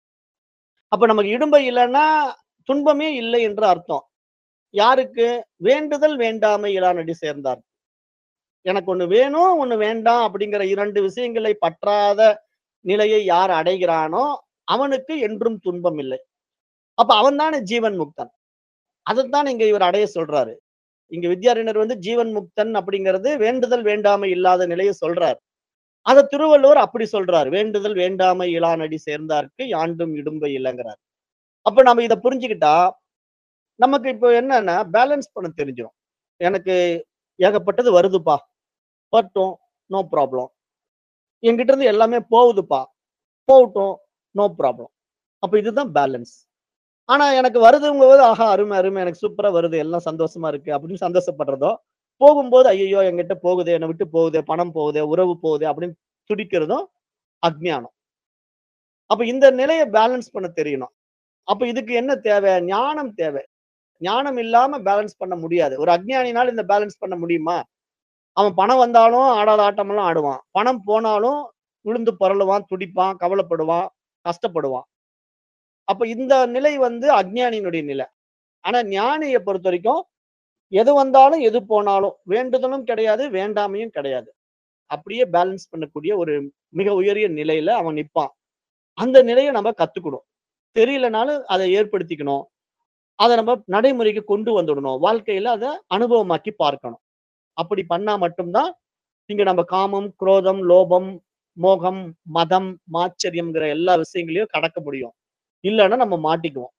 அப்ப நமக்கு இடும்பை இல்லைன்னா துன்பமே இல்லை என்று அர்த்தம் யாருக்கு வேண்டுதல் வேண்டாமை இலானடி சேர்ந்தார் எனக்கு ஒண்ணு வேணும் ஒண்ணு வேண்டாம் அப்படிங்கிற இரண்டு விஷயங்களை பற்றாத நிலையை யார் அடைகிறானோ அவனுக்கு என்றும் துன்பம் இல்லை அப்ப அவன் தானே ஜீவன் முக்தன் அதைத்தான் இங்க இவர் அடைய சொல்றாரு இங்க வித்யாரண்யர் வந்து ஜீவன் முக்தன் அப்படிங்கிறது வேண்டுதல் வேண்டாமை இல்லாத நிலையை சொல்றார் அத திருவள்ளுவர் அப்படி சொல்றார் வேண்டுதல் வேண்டாமை இலானடி சேர்ந்தார்க்கு யாண்டும் இடும்பை இல்லைங்கிறார் அப்ப நம்ம இதை புரிஞ்சுக்கிட்டா நமக்கு இப்போ என்னன்னா பேலன்ஸ் பண்ண தெரிஞ்சிடும் எனக்கு ஏகப்பட்டது வருதுப்பா வரட்டும் நோ ப்ராப்ளம் என்கிட்ட இருந்து எல்லாமே போகுதுப்பா போகட்டும் நோ ப்ராப்ளம் அப்ப இதுதான் பேலன்ஸ் ஆனா எனக்கு வருதுங்கும்போது ஆஹா அருமை அருமை எனக்கு சூப்பரா வருது எல்லாம் சந்தோஷமா இருக்கு அப்படின்னு சந்தோஷப்படுறதோ போகும்போது ஐயோ என்கிட்ட போகுது என்னை விட்டு போகுது பணம் போகுது உறவு போகுது அப்படின்னு துடிக்கிறதும் அஜ்ஞானம் அப்ப இந்த நிலையை பேலன்ஸ் பண்ண தெரியணும் அப்ப இதுக்கு என்ன தேவை ஞானம் தேவை ஞானம் இல்லாம பேலன்ஸ் பண்ண முடியாது ஒரு அஜ்ஞானினால் இந்த பேலன்ஸ் பண்ண முடியுமா அவன் பணம் வந்தாலும் ஆடாத ஆட்டமெல்லாம் ஆடுவான் பணம் போனாலும் விழுந்து புரளுவான் துடிப்பான் கவலைப்படுவான் கஷ்டப்படுவான் அப்ப இந்த நிலை வந்து அஜ்ஞானியினுடைய நிலை ஆனா ஞானியை பொறுத்த வரைக்கும் எது வந்தாலும் எது போனாலும் வேண்டுதலும் கிடையாது வேண்டாமையும் கிடையாது அப்படியே பேலன்ஸ் பண்ணக்கூடிய ஒரு மிக உயரிய நிலையில அவன் நிப்பான் அந்த நிலையை நம்ம கத்துக்கணும் தெரியலனாலும் அதை ஏற்படுத்திக்கணும் அதை நம்ம நடைமுறைக்கு கொண்டு வந்துடணும் வாழ்க்கையில அதை அனுபவமாக்கி பார்க்கணும் அப்படி பண்ணா மட்டும்தான் இங்க நம்ம காமம் குரோதம் லோபம் மோகம் மதம் மாச்சரியம்ங்கிற எல்லா விஷயங்களையும் கடக்க முடியும் இல்லைன்னா நம்ம மாட்டிக்குவோம்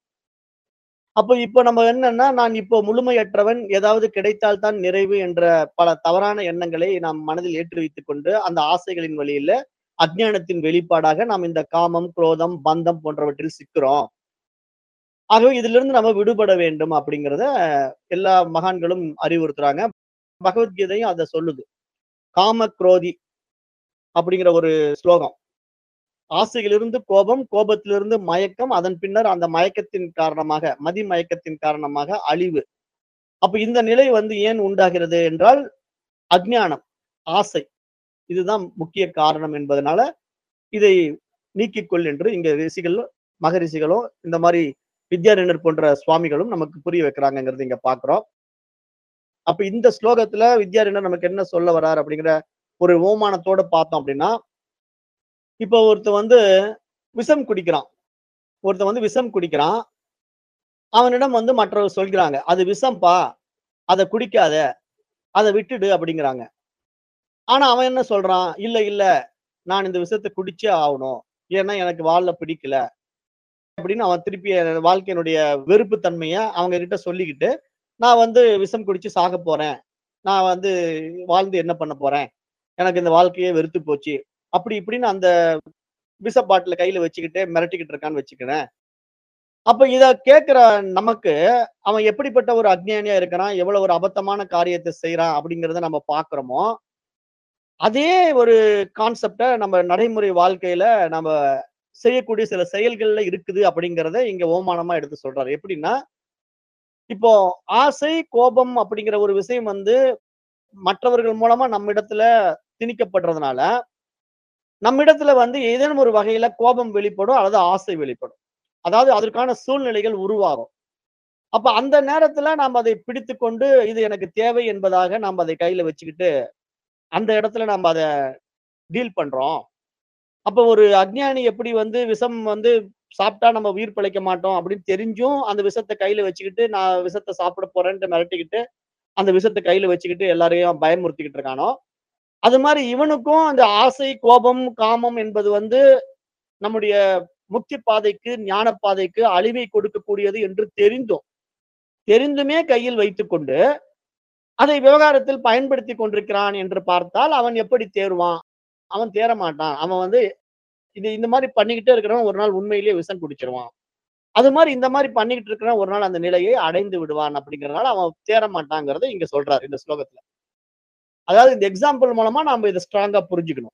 அப்போ இப்போ நம்ம என்னன்னா நான் இப்போ முழுமையற்றவன் ஏதாவது கிடைத்தால்தான் நிறைவு என்ற பல தவறான எண்ணங்களை நாம் மனதில் ஏற்றி வைத்துக் கொண்டு அந்த ஆசைகளின் வழியில அஜ்ஞானத்தின் வெளிப்பாடாக நாம் இந்த காமம் குரோதம் பந்தம் போன்றவற்றில் சிக்கிறோம் ஆகவே இதிலிருந்து நம்ம விடுபட வேண்டும் அப்படிங்கிறத எல்லா மகான்களும் அறிவுறுத்துறாங்க பகவத்கீதையும் அதை சொல்லுது காம குரோதி அப்படிங்கிற ஒரு ஸ்லோகம் ஆசையிலிருந்து கோபம் கோபத்திலிருந்து மயக்கம் அதன் பின்னர் அந்த மயக்கத்தின் காரணமாக மதி மயக்கத்தின் காரணமாக அழிவு அப்ப இந்த நிலை வந்து ஏன் உண்டாகிறது என்றால் அஜ்ஞானம் ஆசை இதுதான் முக்கிய காரணம் என்பதனால இதை நீக்கிக்கொள் என்று இங்க ரிஷிகள் மகரிஷிகளும் இந்த மாதிரி வித்யாரண்யர் போன்ற சுவாமிகளும் நமக்கு புரிய வைக்கிறாங்கிறது இங்க பாக்குறோம் அப்ப இந்த ஸ்லோகத்துல வித்யாரண்யர் நமக்கு என்ன சொல்ல வர்றார் அப்படிங்கிற ஒரு ஓமானத்தோட பார்த்தோம் அப்படின்னா இப்போ ஒருத்தன் வந்து விஷம் குடிக்கிறான் ஒருத்தன் வந்து விஷம் குடிக்கிறான் அவனிடம் வந்து மற்றவர் சொல்கிறாங்க அது விஷம்பா அதை குடிக்காத அதை விட்டுடு அப்படிங்கிறாங்க ஆனா அவன் என்ன சொல்றான் இல்ல இல்ல நான் இந்த விஷத்தை குடிச்சே ஆகணும் ஏன்னா எனக்கு வாழ பிடிக்கல அப்படின்னு அவன் திருப்பி என் வாழ்க்கையினுடைய வெறுப்பு தன்மையை அவங்க கிட்ட சொல்லிக்கிட்டு நான் வந்து விஷம் குடிச்சு சாக போறேன் நான் வந்து வாழ்ந்து என்ன பண்ண போறேன் எனக்கு இந்த வாழ்க்கையே வெறுத்து போச்சு அப்படி இப்படின்னு அந்த விஷ பாட்டில கையில வச்சுக்கிட்டு மிரட்டிக்கிட்டு இருக்கான்னு வச்சுக்கிறேன் அப்ப இத கேட்கிற நமக்கு அவன் எப்படிப்பட்ட ஒரு அஜ்ஞானியா இருக்கிறான் எவ்வளவு ஒரு அபத்தமான காரியத்தை செய்யறான் அப்படிங்கறத நம்ம பாக்குறோமோ அதே ஒரு கான்செப்ட நம்ம நடைமுறை வாழ்க்கையில நம்ம செய்யக்கூடிய சில செயல்கள்ல இருக்குது அப்படிங்கறத இங்க ஓமானமா எடுத்து சொல்றாரு எப்படின்னா இப்போ ஆசை கோபம் அப்படிங்கிற ஒரு விஷயம் வந்து மற்றவர்கள் மூலமா நம்ம இடத்துல திணிக்கப்படுறதுனால நம்மிடத்துல வந்து ஏதேனும் ஒரு வகையில கோபம் வெளிப்படும் அல்லது ஆசை வெளிப்படும் அதாவது அதற்கான சூழ்நிலைகள் உருவாகும் அப்ப அந்த நேரத்துல நாம் அதை பிடித்து கொண்டு இது எனக்கு தேவை என்பதாக நாம் அதை கையில வச்சுக்கிட்டு அந்த இடத்துல நம்ம அதை டீல் பண்றோம் அப்ப ஒரு அஜ்ஞானி எப்படி வந்து விஷம் வந்து சாப்பிட்டா நம்ம உயிர் பிழைக்க மாட்டோம் அப்படின்னு தெரிஞ்சும் அந்த விஷத்தை கையில வச்சுக்கிட்டு நான் விஷத்தை சாப்பிட போறேன்ட்டு மிரட்டிக்கிட்டு அந்த விஷத்தை கையில வச்சுக்கிட்டு எல்லாரையும் பயமுறுத்திக்கிட்டு இருக்கானோ அது மாதிரி இவனுக்கும் அந்த ஆசை கோபம் காமம் என்பது வந்து நம்முடைய முக்தி பாதைக்கு ஞான பாதைக்கு அழிவை கொடுக்கக்கூடியது என்று தெரிந்தும் தெரிந்துமே கையில் வைத்துக்கொண்டு அதை விவகாரத்தில் பயன்படுத்தி கொண்டிருக்கிறான் என்று பார்த்தால் அவன் எப்படி தேர்வான் அவன் தேர மாட்டான் அவன் வந்து இது இந்த மாதிரி பண்ணிக்கிட்டே இருக்கிறவன் ஒரு நாள் உண்மையிலேயே விஷம் குடிச்சிருவான் அது மாதிரி இந்த மாதிரி பண்ணிக்கிட்டு இருக்கிறவன் ஒரு நாள் அந்த நிலையை அடைந்து விடுவான் அப்படிங்கறதுனால அவன் தேர மாட்டாங்கிறத இங்க சொல்றாரு இந்த ஸ்லோகத்துல அதாவது இந்த எக்ஸாம்பிள் மூலமா நாம இதை ஸ்ட்ராங்கா புரிஞ்சுக்கணும்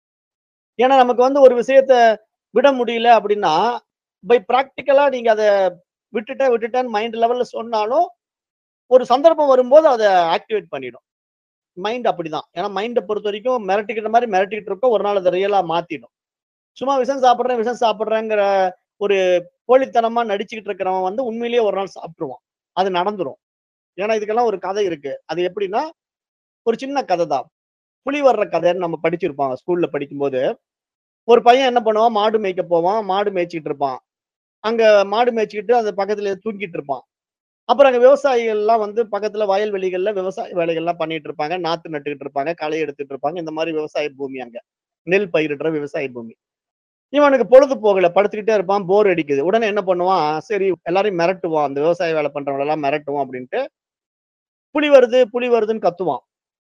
ஏன்னா நமக்கு வந்து ஒரு விஷயத்த விட முடியல அப்படின்னா பை ப்ராக்டிக்கலா நீங்க அதை விட்டுட்டேன் விட்டுட்டேன்னு மைண்ட் லெவல்ல சொன்னாலும் ஒரு சந்தர்ப்பம் வரும்போது அதை ஆக்டிவேட் பண்ணிடும் மைண்ட் அப்படிதான் ஏன்னா மைண்டை பொறுத்த வரைக்கும் மிரட்டிக்கிட்ட மாதிரி மிரட்டிக்கிட்டு இருக்கோம் ஒரு நாள் அதை ரியலா மாத்திடும் சும்மா விஷம் சாப்பிட்றேன் விஷம் சாப்பிட்றேங்கிற ஒரு போலித்தனமா நடிச்சுக்கிட்டு இருக்கிறவன் வந்து உண்மையிலேயே ஒரு நாள் சாப்பிட்டுருவான் அது நடந்துரும் ஏன்னா இதுக்கெல்லாம் ஒரு கதை இருக்கு அது எப்படின்னா ஒரு சின்ன கதை தான் புலி வர்ற கதைன்னு நம்ம படிச்சிருப்பாங்க ஸ்கூல்ல படிக்கும்போது ஒரு பையன் என்ன பண்ணுவான் மாடு மேய்க்க போவான் மாடு மேய்ச்சிக்கிட்டு இருப்பான் அங்க மாடு மேய்ச்சிக்கிட்டு அந்த பக்கத்துல தூங்கிட்டு இருப்பான் அப்புறம் அங்க விவசாயிகள் எல்லாம் வந்து பக்கத்துல வயல்வெளிகள்ல விவசாய வேலைகள்லாம் பண்ணிட்டு இருப்பாங்க நாத்து நட்டுக்கிட்டு இருப்பாங்க களை எடுத்துட்டு இருப்பாங்க இந்த மாதிரி விவசாய பூமி அங்க நெல் பயிரிடுற விவசாய பூமி இவனுக்கு பொழுது போகல படுத்துக்கிட்டே இருப்பான் போர் அடிக்குது உடனே என்ன பண்ணுவான் சரி எல்லாரையும் மிரட்டுவான் அந்த விவசாய வேலை பண்றவங்க எல்லாம் மிரட்டுவான் அப்படின்ட்டு புலி வருது புலி வருதுன்னு கத்துவான்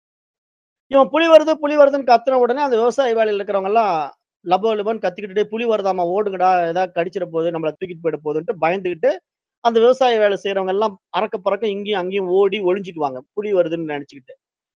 இவன் புலி வருது புலி வருதுன்னு கத்துன உடனே அந்த விவசாய வேலையில் இருக்கிறவங்க எல்லாம் லபோ லபோன்னு கத்திக்கிட்டு புலி வருதாமா ஓடுங்கடா ஏதாவது கடிச்சிட போகுது நம்மளை தூக்கிட்டு போயிட போகுதுன்ட்டு பயந்துகிட்டு அந்த விவசாய வேலை செய்யறவங்க எல்லாம் அறக்க பறக்க இங்கேயும் அங்கேயும் ஓடி ஒளிஞ்சுக்குவாங்க புலி வருதுன்னு நினைச்சுக்கிட்டு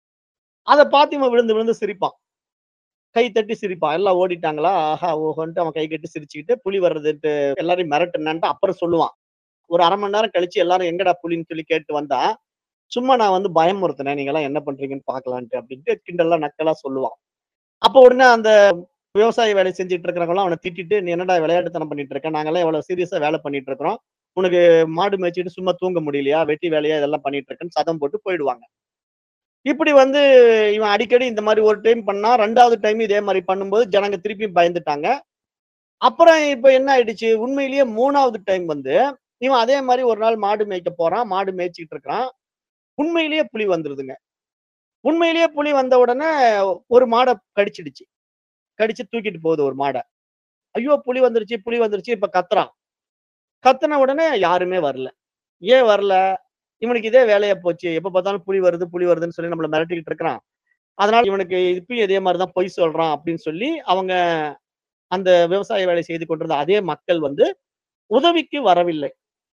அதை பார்த்து இவன் விழுந்து விழுந்து சிரிப்பான் கை தட்டி சிரிப்பான் எல்லாம் ஓடிட்டாங்களா ஆஹா ஓஹோன்ட்டு அவன் கை கட்டி சிரிச்சுக்கிட்டு புலி வர்றதுன்ட்டு எல்லாரையும் மிரட்டுனான்ட்டு அப்புறம் சொல்லுவான் ஒரு அரை மணி நேரம் கழிச்சு எல்லாரும் எங்கடா புலின்னு சொல்லி கேட்டு வந்தா சும்மா நான் வந்து பயமுறுத்தினேன் நீங்க எல்லாம் என்ன பண்றீங்கன்னு பாக்கலான்ட்டு அப்படின்ட்டு கிண்டல்லாம் நக்கலா சொல்லுவான் அப்போ உடனே அந்த விவசாய வேலை செஞ்சுட்டு இருக்கிறவங்களாம் அவனை திட்டிட்டு நீ என்னடா விளையாட்டுத்தனம் பண்ணிட்டு இருக்க நாங்கெல்லாம் எவ்வளவு சீரியஸா வேலை பண்ணிட்டு இருக்கிறோம் உனக்கு மாடு மேய்ச்சிட்டு சும்மா தூங்க முடியலையா வெட்டி வேலையா இதெல்லாம் பண்ணிட்டு இருக்கேன்னு சதம் போட்டு போயிடுவாங்க இப்படி வந்து இவன் அடிக்கடி இந்த மாதிரி ஒரு டைம் பண்ணா ரெண்டாவது டைம் இதே மாதிரி பண்ணும்போது ஜனங்க திருப்பி பயந்துட்டாங்க அப்புறம் இப்ப என்ன ஆயிடுச்சு உண்மையிலேயே மூணாவது டைம் வந்து இவன் அதே மாதிரி ஒரு நாள் மாடு மேய்க்க போறான் மாடு மேய்ச்சிட்டு இருக்கிறான் உண்மையிலேயே புலி வந்துருதுங்க உண்மையிலேயே புலி வந்த உடனே ஒரு மாடை கடிச்சிடுச்சு கடிச்சு தூக்கிட்டு போகுது ஒரு மாடை ஐயோ புலி வந்துருச்சு புலி வந்துருச்சு இப்ப கத்துறான் கத்துன உடனே யாருமே வரல ஏன் வரல இவனுக்கு இதே வேலையா போச்சு எப்ப பார்த்தாலும் புலி வருது புலி வருதுன்னு சொல்லி நம்மள மிரட்டிக்கிட்டு இருக்கிறான் அதனால இவனுக்கு இப்பயும் இதே மாதிரிதான் பொய் சொல்றான் அப்படின்னு சொல்லி அவங்க அந்த விவசாய வேலை செய்து கொண்டிருந்த அதே மக்கள் வந்து உதவிக்கு வரவில்லை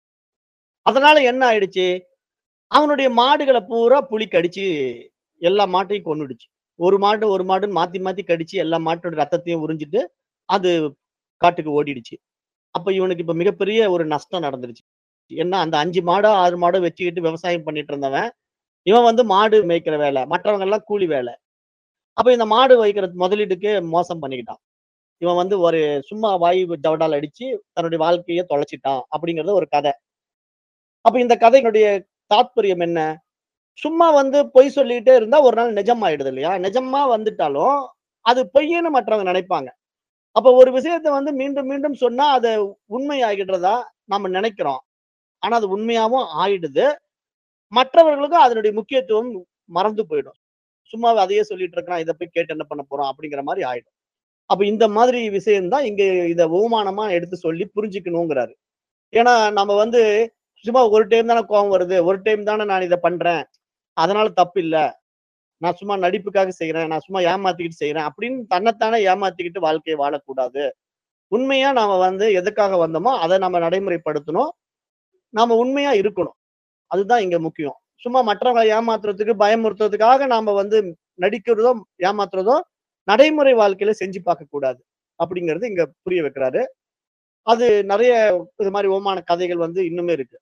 அதனால என்ன ஆயிடுச்சு அவனுடைய மாடுகளை பூரா புலி கடிச்சு எல்லா மாட்டையும் கொன்னுடுச்சு ஒரு மாடு ஒரு மாடுன்னு மாத்தி மாத்தி கடிச்சு எல்லா மாட்டோட ரத்தத்தையும் உறிஞ்சிட்டு அது காட்டுக்கு ஓடிடுச்சு அப்ப இவனுக்கு இப்ப மிகப்பெரிய ஒரு நஷ்டம் நடந்துருச்சு ஏன்னா அந்த அஞ்சு மாடோ ஆறு மாடோ வச்சுக்கிட்டு விவசாயம் பண்ணிட்டு இருந்தவன் இவன் வந்து மாடு மேய்க்கிற வேலை மற்றவங்க எல்லாம் கூலி வேலை அப்ப இந்த மாடு வைக்கிற முதலீட்டுக்கு மோசம் பண்ணிக்கிட்டான் இவன் வந்து ஒரு சும்மா வாயு தவடால் அடிச்சு தன்னுடைய வாழ்க்கையை தொலைச்சிட்டான் அப்படிங்கறது ஒரு கதை அப்ப இந்த கதையினுடைய தாத்பரியம் என்ன சும்மா வந்து பொய் சொல்லிக்கிட்டே இருந்தா ஒரு நாள் நிஜம் ஆயிடுது இல்லையா நிஜமா வந்துட்டாலும் அது பொய்ன்னு மற்றவங்க நினைப்பாங்க அப்ப ஒரு விஷயத்த வந்து மீண்டும் மீண்டும் சொன்னா அது உண்மை ஆகிடுறதா நம்ம நினைக்கிறோம் ஆனா அது உண்மையாவும் ஆயிடுது மற்றவர்களுக்கும் அதனுடைய முக்கியத்துவம் மறந்து போயிடும் சும்மா அதையே சொல்லிட்டு இருக்கிறான் இதை போய் கேட்டு என்ன பண்ண போறோம் அப்படிங்கிற மாதிரி ஆயிடும் அப்ப இந்த மாதிரி விஷயம் தான் இங்க இத அவமானமா எடுத்து சொல்லி புரிஞ்சுக்கணுங்கிறாரு ஏன்னா நம்ம வந்து சும்மா ஒரு டைம் தானே கோவம் வருது ஒரு டைம் தானே நான் இதை பண்றேன் அதனால தப்பு இல்ல நான் சும்மா நடிப்புக்காக செய்றேன் நான் சும்மா ஏமாத்திக்கிட்டு செய்றேன் அப்படின்னு தன்னைத்தானே ஏமாத்திக்கிட்டு வாழ்க்கையை வாழக்கூடாது உண்மையா நாம வந்து எதுக்காக வந்தோமோ அதை நம்ம நடைமுறைப்படுத்தணும் நாம உண்மையா இருக்கணும் அதுதான் இங்க முக்கியம் சும்மா மற்றவங்களை ஏமாத்துறதுக்கு பயமுறுத்துறதுக்காக நாம வந்து நடிக்கிறதோ ஏமாத்துறதோ நடைமுறை வாழ்க்கையில செஞ்சு பார்க்க கூடாது அப்படிங்கறது இங்க புரிய வைக்கிறாரு அது நிறைய இது மாதிரி ஓமான கதைகள் வந்து இன்னுமே இருக்கு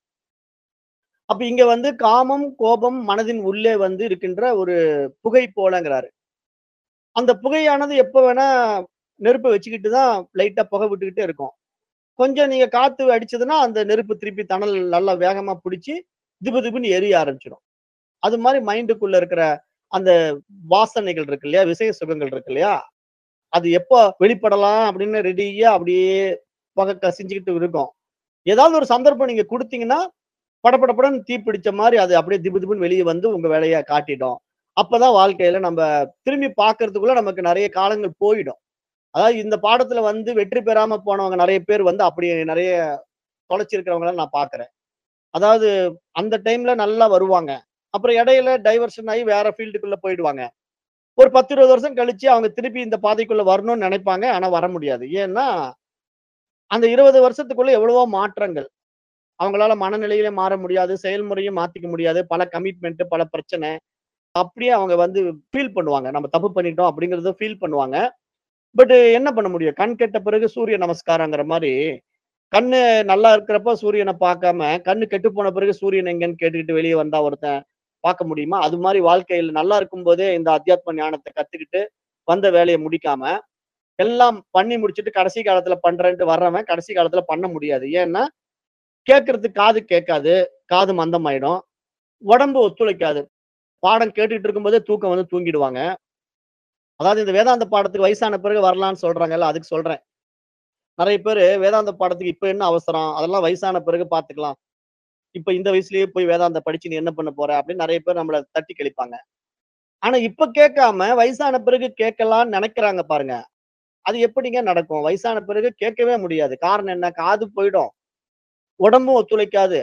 அப்ப இங்க வந்து காமம் கோபம் மனதின் உள்ளே வந்து இருக்கின்ற ஒரு புகை போலங்கிறாரு அந்த புகையானது எப்ப வேணா நெருப்பை வச்சுக்கிட்டு தான் லைட்டா புகை விட்டுக்கிட்டே இருக்கும் கொஞ்சம் நீங்க காத்து அடிச்சதுன்னா அந்த நெருப்பு திருப்பி தணல் நல்லா வேகமா பிடிச்சி திபு திபுன்னு எரிய ஆரம்பிச்சிடும் அது மாதிரி மைண்டுக்குள்ள இருக்கிற அந்த வாசனைகள் இருக்கு இல்லையா விசய சுகங்கள் இருக்கு இல்லையா அது எப்போ வெளிப்படலாம் அப்படின்னு ரெடியா அப்படியே புகை கசிஞ்சுக்கிட்டு இருக்கும் ஏதாவது ஒரு சந்தர்ப்பம் நீங்க கொடுத்தீங்கன்னா படபடபடன்னு தீ பிடிச்ச மாதிரி அது அப்படியே திபு திபுன்னு வெளியே வந்து உங்க வேலையை காட்டிடும் அப்பதான் வாழ்க்கையில நம்ம திரும்பி பார்க்கறதுக்குள்ள நமக்கு நிறைய காலங்கள் போயிடும் அதாவது இந்த பாடத்துல வந்து வெற்றி பெறாம போனவங்க நிறைய பேர் வந்து அப்படி நிறைய தொலைச்சிருக்கிறவங்கள நான் பாக்குறேன் அதாவது அந்த டைம்ல நல்லா வருவாங்க அப்புறம் இடையில டைவர்ஷன் ஆகி வேற ஃபீல்டுக்குள்ள போயிடுவாங்க ஒரு பத்து இருபது வருஷம் கழிச்சு அவங்க திருப்பி இந்த பாதைக்குள்ள வரணும்னு நினைப்பாங்க ஆனா வர முடியாது ஏன்னா அந்த இருபது வருஷத்துக்குள்ள எவ்வளவோ மாற்றங்கள் அவங்களால மனநிலையிலே மாற முடியாது செயல்முறையும் மாத்திக்க முடியாது பல கமிட்மெண்ட் பல பிரச்சனை அப்படியே அவங்க வந்து ஃபீல் பண்ணுவாங்க நம்ம தப்பு பண்ணிட்டோம் அப்படிங்கறத ஃபீல் பண்ணுவாங்க பட் என்ன பண்ண முடியும் கண் கெட்ட பிறகு சூரிய நமஸ்காரங்கிற மாதிரி கண்ணு நல்லா இருக்கிறப்ப சூரியனை பார்க்காம கண்ணு கெட்டு போன பிறகு சூரியன் எங்கன்னு கேட்டுக்கிட்டு வெளியே வந்தா ஒருத்தன் பார்க்க முடியுமா அது மாதிரி வாழ்க்கையில நல்லா இருக்கும் போதே இந்த அத்தியாத்ம ஞானத்தை கத்துக்கிட்டு வந்த வேலையை முடிக்காம எல்லாம் பண்ணி முடிச்சுட்டு கடைசி காலத்துல பண்றேன்ட்டு வர்றவன் கடைசி காலத்துல பண்ண முடியாது ஏன்னா கேட்கறதுக்கு காது கேட்காது காது மந்தமாயிடும் உடம்பு ஒத்துழைக்காது பாடம் கேட்டுட்டு இருக்கும்போதே தூக்கம் வந்து தூங்கிடுவாங்க அதாவது இந்த வேதாந்த பாடத்துக்கு வயசான பிறகு வரலாம்னு சொல்றாங்கல்ல அதுக்கு சொல்றேன் நிறைய பேர் வேதாந்த பாடத்துக்கு இப்ப என்ன அவசரம் அதெல்லாம் வயசான பிறகு பாத்துக்கலாம் இப்ப இந்த வயசுலயே போய் வேதாந்த படிச்சு நீ என்ன பண்ண போற அப்படின்னு நிறைய பேர் நம்மள தட்டி கழிப்பாங்க ஆனா இப்ப கேட்காம வயசான பிறகு கேட்கலாம்னு நினைக்கிறாங்க பாருங்க அது எப்படிங்க நடக்கும் வயசான பிறகு கேட்கவே முடியாது காரணம் என்ன காது போயிடும் உடம்பும் ஒத்துழைக்காது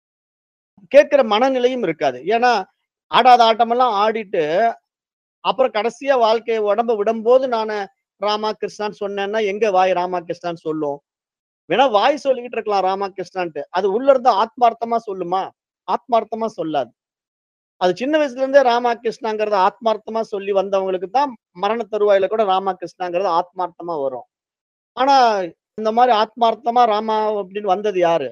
கேட்கிற மனநிலையும் இருக்காது ஏன்னா ஆடாத ஆட்டமெல்லாம் ஆடிட்டு அப்புறம் கடைசியா வாழ்க்கையை உடம்ப விடும்போது நானு ராமா கிருஷ்ணான்னு சொன்னேன்னா எங்க வாய் ராமா கிருஷ்ணான்னு சொல்லும் வேணா வாய் சொல்லிக்கிட்டு இருக்கலாம் ராமா கிருஷ்ணான்ட்டு அது உள்ள இருந்து ஆத்மார்த்தமா சொல்லுமா ஆத்மார்த்தமா சொல்லாது அது சின்ன வயசுல இருந்தே ராமா கிருஷ்ணாங்கிறத ஆத்மார்த்தமா சொல்லி வந்தவங்களுக்கு தான் மரண தருவாயில கூட ராமா கிருஷ்ணாங்கிறது ஆத்மார்த்தமா வரும் ஆனா இந்த மாதிரி ஆத்மார்த்தமா ராமா அப்படின்னு வந்தது யாரு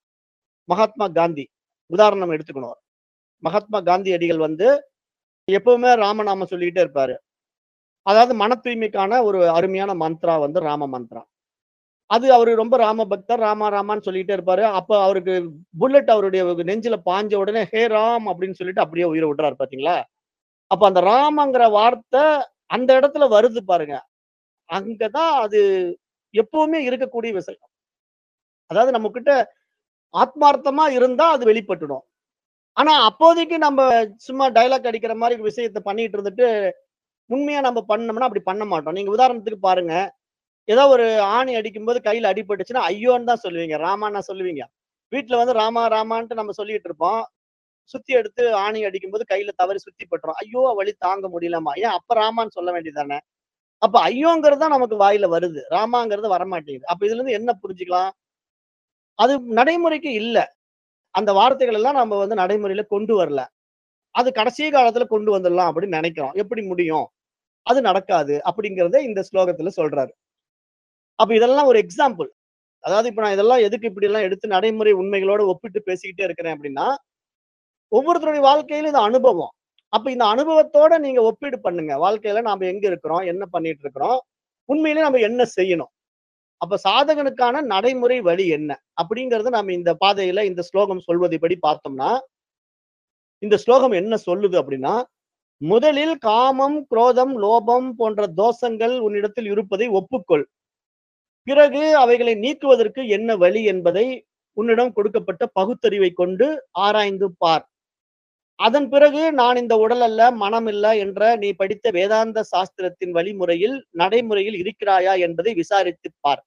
மகாத்மா காந்தி உதாரணம் எடுத்துக்கணும் மகாத்மா காந்தி அடிகள் வந்து எப்பவுமே ராமநாம சொல்லிக்கிட்டே இருப்பாரு அதாவது மன தூய்மைக்கான ஒரு அருமையான மந்த்ரா வந்து ராம மந்த்ரா அது அவரு ரொம்ப ராம பக்தர் ராமா ராமான்னு சொல்லிட்டே இருப்பாரு அப்ப அவருக்கு புல்லட் அவருடைய நெஞ்சில பாஞ்ச உடனே ஹே ராம் அப்படின்னு சொல்லிட்டு அப்படியே உயிரை விடுறாரு பாத்தீங்களா அப்ப அந்த ராமங்கிற வார்த்தை அந்த இடத்துல வருது பாருங்க அங்கதான் அது எப்பவுமே இருக்கக்கூடிய விஷயம் அதாவது நம்ம கிட்ட ஆத்மார்த்தமா இருந்தா அது வெளிப்பட்டுடும் ஆனா அப்போதைக்கு நம்ம சும்மா டைலாக் அடிக்கிற மாதிரி விஷயத்த பண்ணிட்டு இருந்துட்டு உண்மையா நம்ம பண்ணோம்னா அப்படி பண்ண மாட்டோம் நீங்க உதாரணத்துக்கு பாருங்க ஏதோ ஒரு ஆணி அடிக்கும்போது கையில அடிபட்டுச்சுன்னா ஐயோன்னு தான் சொல்லுவீங்க ராமான்னா சொல்லுவீங்க வீட்டுல வந்து ராமா ராமான்ட்டு நம்ம சொல்லிட்டு இருப்போம் சுத்தி எடுத்து ஆணி அடிக்கும்போது கையில தவறி சுத்தி பட்டுரும் ஐயோ வலி தாங்க முடியலமா ஏன் அப்ப ராமான்னு சொல்ல வேண்டியதானே அப்ப ஐயோங்கிறது தான் நமக்கு வாயில வருது ராமாங்கிறது வரமாட்டேங்குது அப்ப இதுல இருந்து என்ன புரிஞ்சுக்கலாம் அது நடைமுறைக்கு இல்ல அந்த வார்த்தைகள் எல்லாம் நம்ம வந்து நடைமுறையில கொண்டு வரல அது கடைசி காலத்துல கொண்டு வந்துடலாம் அப்படின்னு நினைக்கிறோம் எப்படி முடியும் அது நடக்காது அப்படிங்கறத இந்த ஸ்லோகத்துல சொல்றாரு அப்ப இதெல்லாம் ஒரு எக்ஸாம்பிள் அதாவது இப்ப நான் இதெல்லாம் எதுக்கு இப்படி எல்லாம் எடுத்து நடைமுறை உண்மைகளோட ஒப்பிட்டு பேசிக்கிட்டே இருக்கிறேன் அப்படின்னா ஒவ்வொருத்தருடைய வாழ்க்கையில இது அனுபவம் அப்ப இந்த அனுபவத்தோட நீங்க ஒப்பீடு பண்ணுங்க வாழ்க்கையில நாம எங்க இருக்கிறோம் என்ன பண்ணிட்டு இருக்கிறோம் உண்மையிலே நம்ம என்ன செய்யணும் அப்ப சாதகனுக்கான நடைமுறை வழி என்ன அப்படிங்கறத நாம இந்த பாதையில இந்த ஸ்லோகம் சொல்வதைப்படி பார்த்தோம்னா இந்த ஸ்லோகம் என்ன சொல்லுது அப்படின்னா முதலில் காமம் குரோதம் லோபம் போன்ற தோஷங்கள் உன்னிடத்தில் இருப்பதை ஒப்புக்கொள் பிறகு அவைகளை நீக்குவதற்கு என்ன வழி என்பதை உன்னிடம் கொடுக்கப்பட்ட பகுத்தறிவை கொண்டு ஆராய்ந்து பார் அதன் பிறகு நான் இந்த உடல் அல்ல மனம் இல்ல என்ற நீ படித்த வேதாந்த சாஸ்திரத்தின் வழிமுறையில் நடைமுறையில் இருக்கிறாயா என்பதை விசாரித்துப் பார்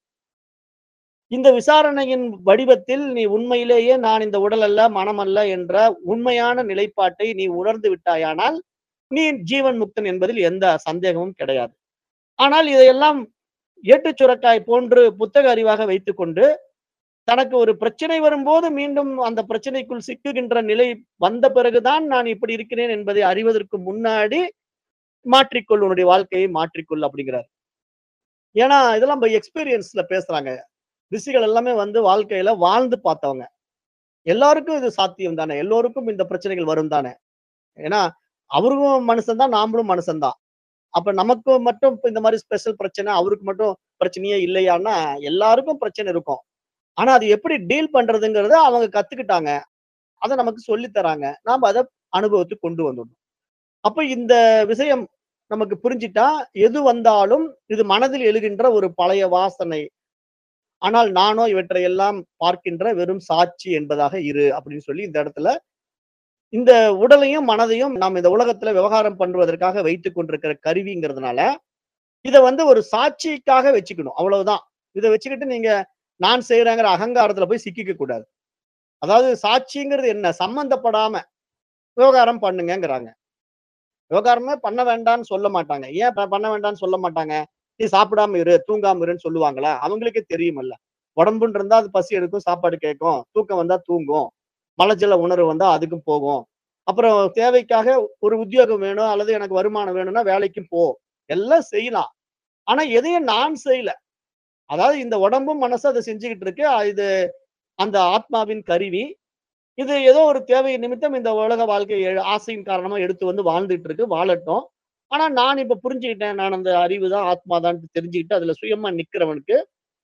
இந்த விசாரணையின் வடிவத்தில் நீ உண்மையிலேயே நான் இந்த உடல் அல்ல மனம் அல்ல என்ற உண்மையான நிலைப்பாட்டை நீ உணர்ந்து விட்டாயானால் நீ ஜீவன் முக்தன் என்பதில் எந்த சந்தேகமும் கிடையாது ஆனால் இதையெல்லாம் ஏட்டுச் சுரக்காய் போன்று புத்தக அறிவாக வைத்துக்கொண்டு தனக்கு ஒரு பிரச்சனை வரும்போது மீண்டும் அந்த பிரச்சனைக்குள் சிக்குகின்ற நிலை வந்த பிறகுதான் நான் இப்படி இருக்கிறேன் என்பதை அறிவதற்கு முன்னாடி மாற்றிக்கொள் உன்னுடைய வாழ்க்கையை மாற்றிக்கொள் அப்படிங்கிறார் ஏன்னா இதெல்லாம் எக்ஸ்பீரியன்ஸ்ல பேசுறாங்க ரிஷிகள் எல்லாமே வந்து வாழ்க்கையில வாழ்ந்து பார்த்தவங்க எல்லாருக்கும் இது சாத்தியம் தானே எல்லோருக்கும் இந்த பிரச்சனைகள் வரும் தானே ஏன்னா அவருக்கும் மனுஷன் தான் நாமளும் மனுஷன் தான் அப்ப நமக்கு மட்டும் இப்ப இந்த மாதிரி ஸ்பெஷல் பிரச்சனை அவருக்கு மட்டும் பிரச்சனையே இல்லையான்னா எல்லாருக்கும் பிரச்சனை இருக்கும் ஆனா அது எப்படி டீல் பண்றதுங்கிறத அவங்க கத்துக்கிட்டாங்க அதை நமக்கு சொல்லி தராங்க நாம அதை அனுபவத்துக்கு கொண்டு வந்துடணும் அப்ப இந்த விஷயம் நமக்கு புரிஞ்சிட்டா எது வந்தாலும் இது மனதில் எழுகின்ற ஒரு பழைய வாசனை ஆனால் நானோ இவற்றை எல்லாம் பார்க்கின்ற வெறும் சாட்சி என்பதாக இரு அப்படின்னு சொல்லி இந்த இடத்துல இந்த உடலையும் மனதையும் நாம் இந்த உலகத்துல விவகாரம் பண்ணுவதற்காக வைத்துக் கொண்டிருக்கிற கருவிங்கிறதுனால இதை வந்து ஒரு சாட்சிக்காக வச்சுக்கணும் அவ்வளவுதான் இதை வச்சுக்கிட்டு நீங்க நான் செய்யறேங்கிற அகங்காரத்துல போய் சிக்கிக்க கூடாது அதாவது சாட்சிங்கிறது என்ன சம்பந்தப்படாம விவகாரம் பண்ணுங்கங்கிறாங்க விவகாரமே பண்ண வேண்டாம்னு சொல்ல மாட்டாங்க ஏன் ப- பண்ண வேண்டாம்னு சொல்ல மாட்டாங்க நீ சாப்பிடாம இரு தூங்காம இருன்னு சொல்லுவாங்களா அவங்களுக்கே தெரியுமல்ல உடம்புன்னு இருந்தா அது பசி எடுக்கும் சாப்பாடு கேட்கும் தூக்கம் வந்தா தூங்கும் மலஜல உணர்வு வந்தா அதுக்கும் போகும் அப்புறம் தேவைக்காக ஒரு உத்தியோகம் வேணும் அல்லது எனக்கு வருமானம் வேணும்னா வேலைக்கும் போ எல்லாம் செய்யலாம் ஆனா எதையும் நான் செய்யல அதாவது இந்த உடம்பும் மனசும் அதை செஞ்சுக்கிட்டு இருக்கு அ- இது அந்த ஆத்மாவின் கருவி இது ஏதோ ஒரு தேவை நிமித்தம் இந்த உலக வாழ்க்கை எ- ஆசையின் காரணமா எடுத்து வந்து வாழ்ந்துட்டு இருக்கு வாழட்டும் ஆனா நான் இப்ப புரிஞ்சுக்கிட்டேன் நான் அந்த அறிவு தான் ஆத்மா தான் தெரிஞ்சுக்கிட்டு அதுல சுயமா நிக்கிறவனுக்கு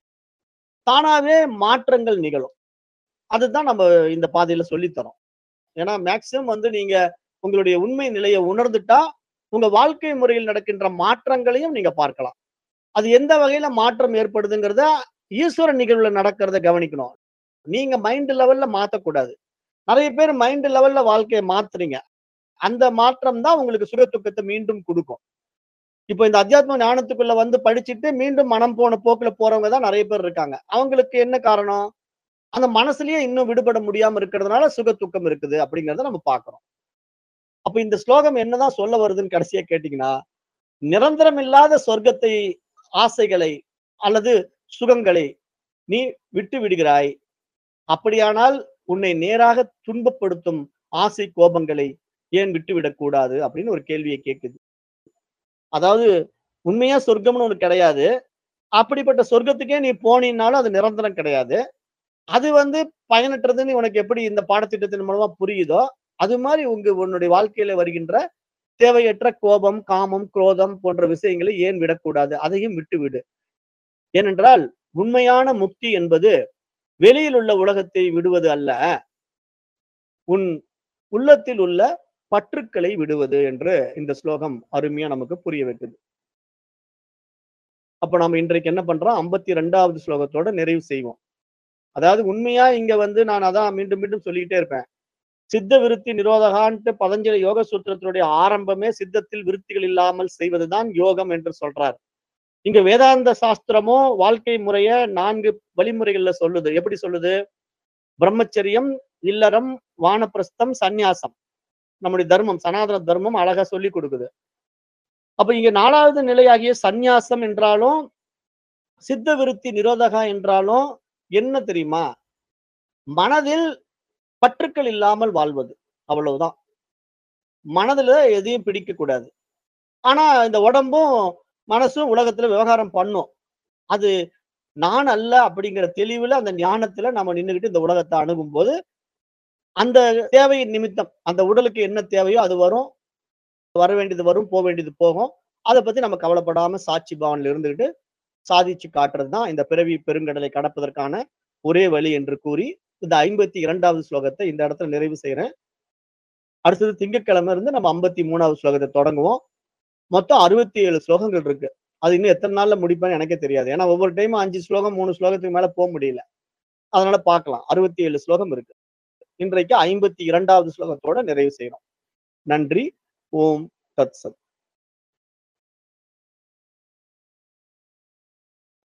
தானாவே மாற்றங்கள் நிகழும் அதுதான் நம்ம இந்த பாதையில சொல்லித் தரோம் ஏன்னா மேக்சிமம் வந்து நீங்க உங்களுடைய உண்மை நிலையை உணர்ந்துட்டா உங்க வாழ்க்கை முறையில் நடக்கின்ற மாற்றங்களையும் நீங்க பார்க்கலாம் அது எந்த வகையில மாற்றம் ஏற்படுதுங்கிறத ஈஸ்வர நிகழ்வுல நடக்கிறத கவனிக்கணும் நீங்க மைண்ட் லெவல்ல மாத்தக்கூடாது நிறைய பேர் மைண்ட் லெவல்ல வாழ்க்கையை மாத்துறீங்க அந்த மாற்றம் தான் உங்களுக்கு சுக துக்கத்தை மீண்டும் கொடுக்கும் இப்போ இந்த அத்தியாத்ம ஞானத்துக்குள்ள வந்து படிச்சுட்டு மீண்டும் மனம் போன போக்குல போறவங்க தான் நிறைய பேர் இருக்காங்க அவங்களுக்கு என்ன காரணம் அந்த மனசுலயே இன்னும் விடுபட முடியாம இருக்கிறதுனால சுக துக்கம் இருக்குது அப்படிங்கறத நம்ம பார்க்கிறோம் அப்ப இந்த ஸ்லோகம் என்னதான் சொல்ல வருதுன்னு கடைசியா கேட்டீங்கன்னா நிரந்தரம் இல்லாத சொர்க்கத்தை ஆசைகளை அல்லது சுகங்களை நீ விட்டு விடுகிறாய் அப்படியானால் உன்னை நேராக துன்பப்படுத்தும் ஆசை கோபங்களை ஏன் விட்டுவிடக் கூடாது அப்படின்னு ஒரு கேள்வியை கேட்குது அதாவது உண்மையா சொர்க்கம்னு ஒண்ணு கிடையாது அப்படிப்பட்ட சொர்க்கத்துக்கே நீ போனீன்னாலும் அது நிரந்தரம் கிடையாது அது வந்து பயனற்றதுன்னு உனக்கு எப்படி இந்த பாடத்திட்டத்தின் மூலமா புரியுதோ அது மாதிரி உங்க உன்னுடைய வாழ்க்கையில வருகின்ற தேவையற்ற கோபம் காமம் குரோதம் போன்ற விஷயங்களை ஏன் விடக்கூடாது அதையும் விட்டு விடு ஏனென்றால் உண்மையான முக்தி என்பது வெளியில் உள்ள உலகத்தை விடுவது அல்ல உன் உள்ளத்தில் உள்ள பற்றுக்களை விடுவது என்று இந்த ஸ்லோகம் அருமையா நமக்கு புரிய வைக்குது அப்ப நம்ம இன்றைக்கு என்ன பண்றோம் ஐம்பத்தி ரெண்டாவது ஸ்லோகத்தோட நிறைவு செய்வோம் அதாவது உண்மையா இங்க வந்து நான் அதான் மீண்டும் மீண்டும் சொல்லிக்கிட்டே இருப்பேன் சித்த விருத்தி நிரோதகான்ட்டு பதஞ்சலி யோக சூத்திரத்தினுடைய ஆரம்பமே சித்தத்தில் விருத்திகள் இல்லாமல் செய்வதுதான் யோகம் என்று சொல்றார் இங்க வேதாந்த சாஸ்திரமோ வாழ்க்கை முறைய நான்கு வழிமுறைகள்ல சொல்லுது எப்படி சொல்லுது பிரம்மச்சரியம் இல்லறம் வானப்பிரஸ்தம் சந்நியாசம் நம்முடைய தர்மம் சனாதன தர்மம் அழகா சொல்லி கொடுக்குது அப்ப இங்க நாலாவது நிலையாகிய சந்நியாசம் என்றாலும் சித்த விருத்தி நிரோதகா என்றாலும் என்ன தெரியுமா மனதில் பற்றுக்கள் இல்லாமல் வாழ்வது அவ்வளவுதான் மனதுல எதையும் பிடிக்க கூடாது ஆனா இந்த உடம்பும் மனசும் உலகத்துல விவகாரம் பண்ணும் அது நான் அல்ல அப்படிங்கிற தெளிவுல அந்த ஞானத்துல நம்ம நின்றுகிட்டு இந்த உலகத்தை அணுகும் போது அந்த தேவையின் நிமித்தம் அந்த உடலுக்கு என்ன தேவையோ அது வரும் வர வேண்டியது வரும் போக வேண்டியது போகும் அதை பத்தி நம்ம கவலைப்படாம சாட்சி பவன்ல இருந்துகிட்டு சாதிச்சு காட்டுறது தான் இந்த பிறவி பெருங்கடலை கடப்பதற்கான ஒரே வழி என்று கூறி இந்த ஐம்பத்தி இரண்டாவது ஸ்லோகத்தை இந்த இடத்துல நிறைவு செய்யறேன் அடுத்தது திங்கட்கிழமை இருந்து நம்ம ஐம்பத்தி மூணாவது ஸ்லோகத்தை தொடங்குவோம் மொத்தம் அறுபத்தி ஏழு ஸ்லோகங்கள் இருக்கு அது இன்னும் எத்தனை நாள்ல முடிப்பேன்னு எனக்கே தெரியாது ஏன்னா ஒவ்வொரு டைமும் அஞ்சு ஸ்லோகம் மூணு ஸ்லோகத்துக்கு மேல போக முடியல அதனால பார்க்கலாம் அறுபத்தி ஏழு ஸ்லோகம் இருக்கு இன்றைக்கு ஐம்பத்தி இரண்டாவது ஸ்லோகத்தோட நிறைவு செய்யறோம் நன்றி ஓம் தத் சத்